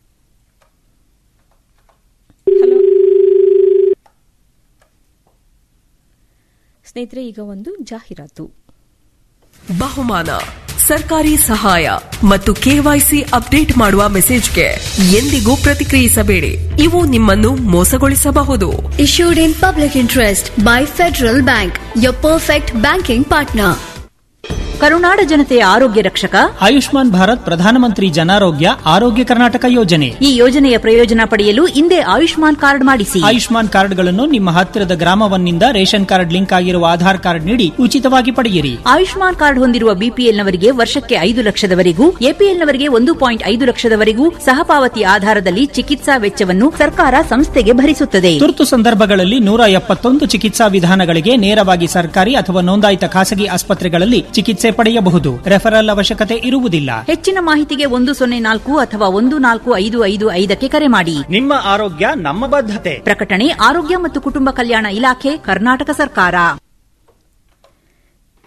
ಸ್ನೇಹಿತರೆ ಈಗ ಒಂದು ಜಾಹೀರಾತು ಬಹುಮಾನ ಸರ್ಕಾರಿ ಸಹಾಯ ಮತ್ತು ಕೆವೈಸಿ ಅಪ್ಡೇಟ್ ಮಾಡುವ ಮೆಸೇಜ್ಗೆ ಎಂದಿಗೂ ಪ್ರತಿಕ್ರಿಯಿಸಬೇಡಿ ಇವು ನಿಮ್ಮನ್ನು ಮೋಸಗೊಳಿಸಬಹುದು Issued in public interest by Federal Bank, your perfect banking partner. ಕರುನಾಡ ಜನತೆಯ ಆರೋಗ್ಯ ರಕ್ಷಕ ಆಯುಷ್ಮಾನ್ ಭಾರತ್ ಪ್ರಧಾನಮಂತ್ರಿ ಜನಾರೋಗ್ಯ ಆರೋಗ್ಯ ಕರ್ನಾಟಕ ಯೋಜನೆ ಈ ಯೋಜನೆಯ ಪ್ರಯೋಜನ ಪಡೆಯಲು ಹಿಂದೆ ಆಯುಷ್ಮಾನ್ ಕಾರ್ಡ್ ಮಾಡಿಸಿ ಆಯುಷ್ಮಾನ್ ಕಾರ್ಡ್ಗಳನ್ನು ನಿಮ್ಮ ಹತ್ತಿರದ ಗ್ರಾಮವನ್ನಿಂದ ರೇಷನ್ ಕಾರ್ಡ್ ಲಿಂಕ್ ಆಗಿರುವ ಆಧಾರ್ ಕಾರ್ಡ್ ನೀಡಿ ಉಚಿತವಾಗಿ ಪಡೆಯಿರಿ ಆಯುಷ್ಮಾನ್ ಕಾರ್ಡ್ ಹೊಂದಿರುವ ಬಿಪಿಎಲ್ನವರಿಗೆ ವರ್ಷಕ್ಕೆ ಐದು ಲಕ್ಷದವರೆಗೂ ಎಪಿಎಲ್ನವರಿಗೆ ಒಂದು ಪಾಯಿಂಟ್ ಐದು ಲಕ್ಷದವರೆಗೂ ಸಹಪಾವತಿ ಆಧಾರದಲ್ಲಿ ಚಿಕಿತ್ಸಾ ವೆಚ್ಚವನ್ನು ಸರ್ಕಾರ ಸಂಸ್ಥೆಗೆ ಭರಿಸುತ್ತದೆ ತುರ್ತು ಸಂದರ್ಭಗಳಲ್ಲಿ ನೂರ ಎಪ್ಪತ್ತೊಂದು ಚಿಕಿತ್ಸಾ ವಿಧಾನಗಳಿಗೆ ನೇರವಾಗಿ ಸರ್ಕಾರಿ ಅಥವಾ ನೋಂದಾಯಿತ ಖಾಸಗಿ ಆಸ್ಪತ್ರೆಗಳಲ್ಲಿ ಚಿಕಿತ್ಸೆ ಪಡೆಯಬಹುದು ರೆಫರಲ್ ಅವಶ್ಯಕತೆ ಇರುವುದಿಲ್ಲ ಹೆಚ್ಚಿನ ಮಾಹಿತಿಗೆ ಒಂದು ಸೊನ್ನೆ ನಾಲ್ಕು ಅಥವಾ ಒಂದು ನಾಲ್ಕು ಐದು ಐದು ಐದಕ್ಕೆ ಕರೆ ಮಾಡಿ ನಿಮ್ಮ ಆರೋಗ್ಯ ನಮ್ಮ ಬದ್ಧತೆ ಪ್ರಕಟಣೆ ಆರೋಗ್ಯ ಮತ್ತು ಕುಟುಂಬ ಕಲ್ಯಾಣ ಇಲಾಖೆ ಕರ್ನಾಟಕ ಸರ್ಕಾರ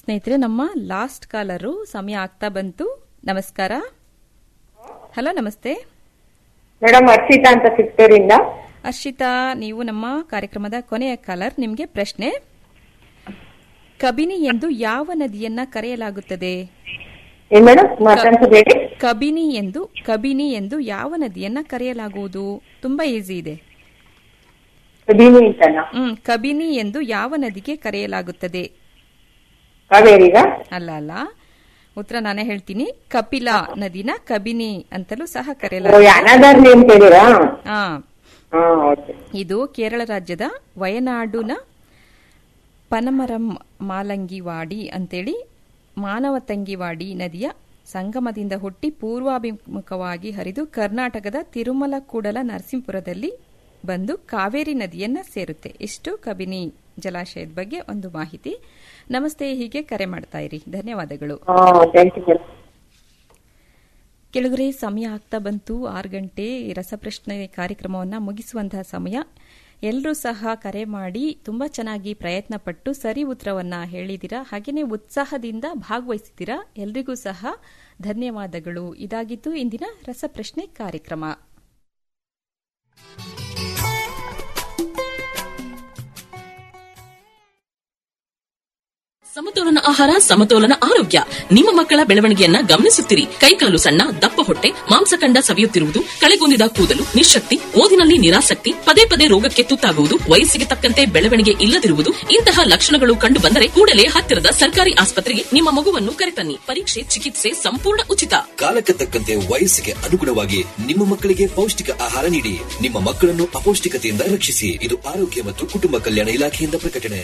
ಸ್ನೇಹಿತರೆ ನಮ್ಮ ಲಾಸ್ಟ್ ಕಾಲರು ಸಮಯ ಆಗ್ತಾ ಬಂತು ನಮಸ್ಕಾರ ಹಲೋ ನಮಸ್ತೆ ಮೇಡಮ್ ಹರ್ಷಿತಾ ಅಂತ ಸಿಕ್ತೂರಿಂದ ಹರ್ಷಿತಾ ನೀವು ನಮ್ಮ ಕಾರ್ಯಕ್ರಮದ ಕೊನೆಯ ಕಾಲರ್ ನಿಮಗೆ ಪ್ರಶ್ನೆ ಕಬಿನಿ ಎಂದು ಯಾವ ನದಿಯನ್ನ ಕರೆಯಲಾಗುತ್ತದೆ ಏನ್ ಮೇಡಮ್ ಮಾತಾಡ್ಸಬೇಡಿ ಕಬಿನಿ ಎಂದು ಕಬಿನಿ ಎಂದು ಯಾವ ನದಿಯನ್ನ ಕರೆಯಲಾಗುವುದು ತುಂಬಾ ಈಸಿ ಇದೆ ಕಬಿನಿ ಅಂತನಾ ಹ್ಮ್ ಕಬಿನಿ ಎಂದು ಯಾವ ನದಿಗೆ ಕರೆಯಲಾಗುತ್ತದೆ ಕಾವೇರಿಗ ಅಲ್ಲ ಅಲ್ಲ ಉತ್ತರ ನಾನೇ ಹೇಳ್ತೀನಿ ಕಪಿಲಾ ನದಿನ ಕಬಿನಿ ಅಂತಲೂ ಸಹ ಕರೆಯಲಾಗುತ್ತದೆ ಅನಾದಾರ್ ನೇಮ್ ಕೇಳಿರಾ ಹಾ ಹಾ ಓಕೆ ಇದು ಕೇರಳ ರಾಜ್ಯದ ವಯನಾಡುನ ಪನಮರಂ ಮಾಲಂಗಿವಾಡಿ ಅಂತೇಳಿ ಮಾನವತಂಗಿವಾಡಿ ನದಿಯ ಸಂಗಮದಿಂದ ಹುಟ್ಟಿ ಪೂರ್ವಾಭಿಮುಖವಾಗಿ ಹರಿದು ಕರ್ನಾಟಕದ ತಿರುಮಲ ಕೂಡಲ ನರಸೀಪುರದಲ್ಲಿ ಬಂದು ಕಾವೇರಿ ನದಿಯನ್ನ ಸೇರುತ್ತೆ ಇಷ್ಟು ಕಬಿನಿ ಜಲಾಶಯದ ಬಗ್ಗೆ ಒಂದು ಮಾಹಿತಿ ನಮಸ್ತೆ ಹೀಗೆ ಕರೆ ಮಾಡ್ತಾ ಇರಿ ಧನ್ಯವಾದಗಳು ಹಾ ಥ್ಯಾಂಕ್ ಯು ಮೇಡಮ್ ಕೆಳಗರೆ ಸಮಯ ಆಗ್ತಾ ಬಂತು ಆರು ಗಂಟೆ ರಸಪ್ರಶ್ನೆ ಕಾರ್ಯಕ್ರಮವನ್ನು ಮುಗಿಸುವಂತಹ ಸಮಯ ಎಲ್ಲರೂ ಸಹ ಕರೆ ಮಾಡಿ ತುಂಬಾ ಚೆನ್ನಾಗಿ ಪ್ರಯತ್ನ ಪಟ್ಟು ಸರಿ ಉತ್ತರವನ್ನ ಹೇಳಿದಿರಾ ಹಾಗೆಯೇ ಉತ್ಸಾಹದಿಂದ ಭಾಗವಹಿಸಿದಿರಾ ಎಲ್ರಿಗೂ ಸಹ ಧನ್ಯವಾದಗಳು ಇದಾಗಿತ್ತು ಇಂದಿನ ರಸಪ್ರಶ್ನೆ ಕಾರ್ಯಕ್ರಮ ಸಮತೋಲನ ಆಹಾರ ಸಮತೋಲನ ಆರೋಗ್ಯ ನಿಮ್ಮ ಮಕ್ಕಳ ಬೆಳವಣಿಗೆಯನ್ನ ಗಮನಿಸುತ್ತಿರಿ ಕೈಕಾಲು ಸಣ್ಣ ದಪ್ಪ ಹೊಟ್ಟೆ ಮಾಂಸಖಂಡ ಸವಿಯುತ್ತಿರುವುದು ಕಳೆಗುಂದಿದ ಕೂದಲು ನಿಶಕ್ತಿ ಓದಿನಲ್ಲಿ ನಿರಾಸಕ್ತಿ ಪದೇ ಪದೇ ರೋಗಕ್ಕೆ ತುತ್ತಾಗುವುದು ವಯಸ್ಸಿಗೆ ತಕ್ಕಂತೆ ಬೆಳವಣಿಗೆ ಇಲ್ಲದಿರುವುದು ಇಂತಹ ಲಕ್ಷಣಗಳು ಕಂಡು ಬಂದರೆ ಕೂಡಲೇ ಹತ್ತಿರದ ಸರ್ಕಾರಿ ಆಸ್ಪತ್ರೆಗೆ ನಿಮ್ಮ ಮಗುವನ್ನು ಕರೆತನ್ನಿ ಪರೀಕ್ಷೆ ಚಿಕಿತ್ಸೆ ಸಂಪೂರ್ಣ ಉಚಿತ ಕಾಲಕ್ಕೆ ತಕ್ಕಂತೆ ವಯಸ್ಸಿಗೆ ಅನುಗುಣವಾಗಿ ನಿಮ್ಮ ಮಕ್ಕಳಿಗೆ ಪೌಷ್ಟಿಕ ಆಹಾರ ನೀಡಿ ನಿಮ್ಮ ಮಕ್ಕಳನ್ನು ಅಪೌಷ್ಟಿಕತೆಯಿಂದ ರಕ್ಷಿಸಿ ಇದು ಆರೋಗ್ಯ ಮತ್ತು ಕುಟುಂಬ ಕಲ್ಯಾಣ ಇಲಾಖೆಯಿಂದ ಪ್ರಕಟಣೆ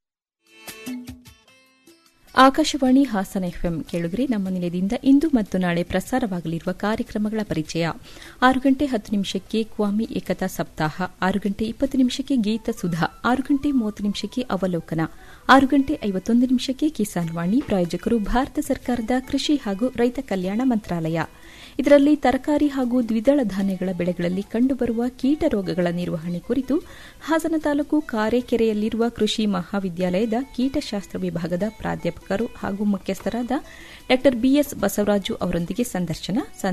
ಆಕಾಶವಾಣಿ ಹಾಸನ ಎಫ್ಎಂ ಕೇಳುಗರೆ ನಮ್ಮ ನಿಲಯದಿಂದ ಇಂದು ಮತ್ತು ನಾಳೆ ಪ್ರಸಾರವಾಗಲಿರುವ ಕಾರ್ಯಕ್ರಮಗಳ ಪರಿಚಯ ಆರು ಗಂಟೆ ಹತ್ತು ನಿಮಿಷಕ್ಕೆ ಕ್ವಾಮಿ ಏಕತಾ ಸಪ್ತಾಹ ಆರು ಗಂಟೆ ಇಪ್ಪತ್ತು ನಿಮಿಷಕ್ಕೆ ಗೀತ ಸುಧಾ ಆರು ಗಂಟೆ ಮೂವತ್ತು ನಿಮಿಷಕ್ಕೆ ಅವಲೋಕನ ಆರು ಗಂಟೆ ಐವತ್ತೊಂದು ನಿಮಿಷಕ್ಕೆ ಕಿಸಾನ್ ವಾಣಿ ಪ್ರಾಯೋಜಕರು ಭಾರತ ಸರ್ಕಾರದ ಕೃಷಿ ಹಾಗೂ ರೈತ ಕಲ್ಯಾಣ ಮಂತ್ರಾಲಯ ಇದರಲ್ಲಿ ತರಕಾರಿ ಹಾಗೂ ದ್ವಿದಳ ಧಾನ್ಯಗಳ ಬೆಳೆಗಳಲ್ಲಿ ಕಂಡುಬರುವ ಕೀಟ ರೋಗಗಳ ನಿರ್ವಹಣೆ ಕುರಿತು ಹಾಸನ ತಾಲೂಕು ಕಾರೆಕೆರೆಯಲ್ಲಿರುವ ಕೃಷಿ ಮಹಾವಿದ್ಯಾಲಯದ ಕೀಟಶಾಸ್ತ್ರ ವಿಭಾಗದ ಪ್ರಾಧ್ಯಾಪಕರು ಹಾಗೂ ಮುಖ್ಯಸ್ಥರಾದ ಡಾ ಬಿಎಸ್ ಬಸವರಾಜು ಅವರೊಂದಿಗೆ ಸಂದರ್ಶನ